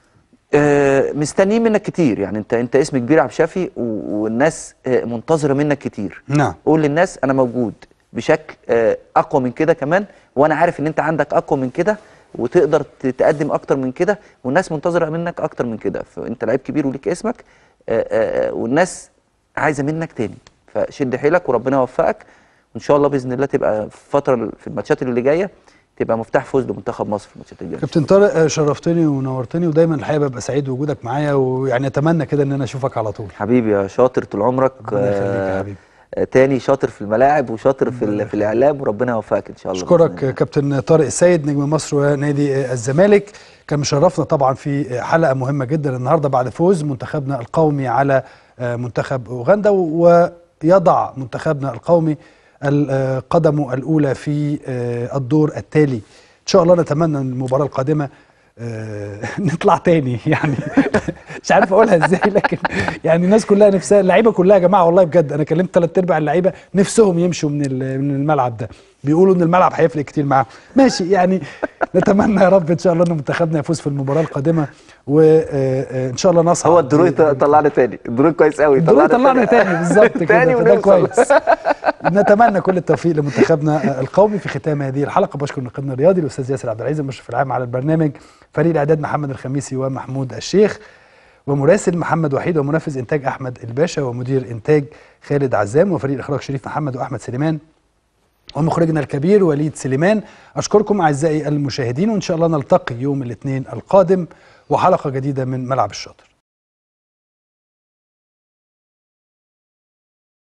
آه، مستنيين منك كتير يعني انت انت اسم كبير عبد الشافي و- والناس آه، منتظره منك كتير نعم قول للناس انا موجود بشكل آه، اقوى من كده كمان وانا عارف ان انت عندك اقوى من كده وتقدر ت- تقدم اكتر من كده والناس منتظره منك اكتر من كده فانت لعيب كبير وليك اسمك آه، آه، آه، والناس عايزه منك تاني فشد حيلك وربنا يوفقك وان شاء الله باذن الله تبقى في فتره في الماتشات اللي جايه تبقى مفتاح فوز لمنتخب مصر في الماتشات الجايه كابتن طارق آه، شرفتني ونورتني ودايما الحقيقه ببقى سعيد بوجودك معايا ويعني اتمنى كده ان انا اشوفك على طول حبيبي يا شاطر طول عمرك ربنا يخليك يا آه، حبيبي. آه، تاني شاطر في الملاعب وشاطر في, ال- في الاعلام وربنا يوفقك ان شاء الله بإذن اشكرك الله. كابتن طارق السيد نجم مصر ونادي الزمالك كان مشرفنا طبعا في حلقه مهمه جدا النهارده بعد فوز منتخبنا القومي على منتخب اوغندا ويضع منتخبنا القومي ال- قدمه الاولى في الدور التالي ان شاء الله نتمنى ان المباراه القادمه آه، نطلع تاني يعني مش عارف اقولها ازاي لكن يعني الناس كلها نفسها اللعيبه كلها يا جماعه والله بجد انا كلمت ثلاث ارباع اللعيبه نفسهم يمشوا من ال- من الملعب ده بيقولوا ان الملعب هيفرق كتير معاهم ماشي يعني نتمنى يا رب ان شاء الله ان منتخبنا يفوز في المباراه القادمه وان شاء الله نصعد هو الدروي طلعنا تاني الدروي كويس قوي الدوري طلعنا تاني بالظبط كده تاني فده ونوصل. كويس نتمنى كل التوفيق لمنتخبنا القومي في ختام هذه الحلقه بشكر نقيبنا الرياضي الاستاذ ياسر عبد العزيز المشرف العام على البرنامج فريق الاعداد محمد الخميسي ومحمود الشيخ ومراسل محمد وحيد ومنفذ انتاج احمد الباشا ومدير انتاج خالد عزام وفريق الاخراج شريف محمد واحمد سليمان ومخرجنا الكبير وليد سليمان اشكركم اعزائي المشاهدين وان شاء الله نلتقي يوم الاثنين القادم وحلقه جديده من ملعب الشاطر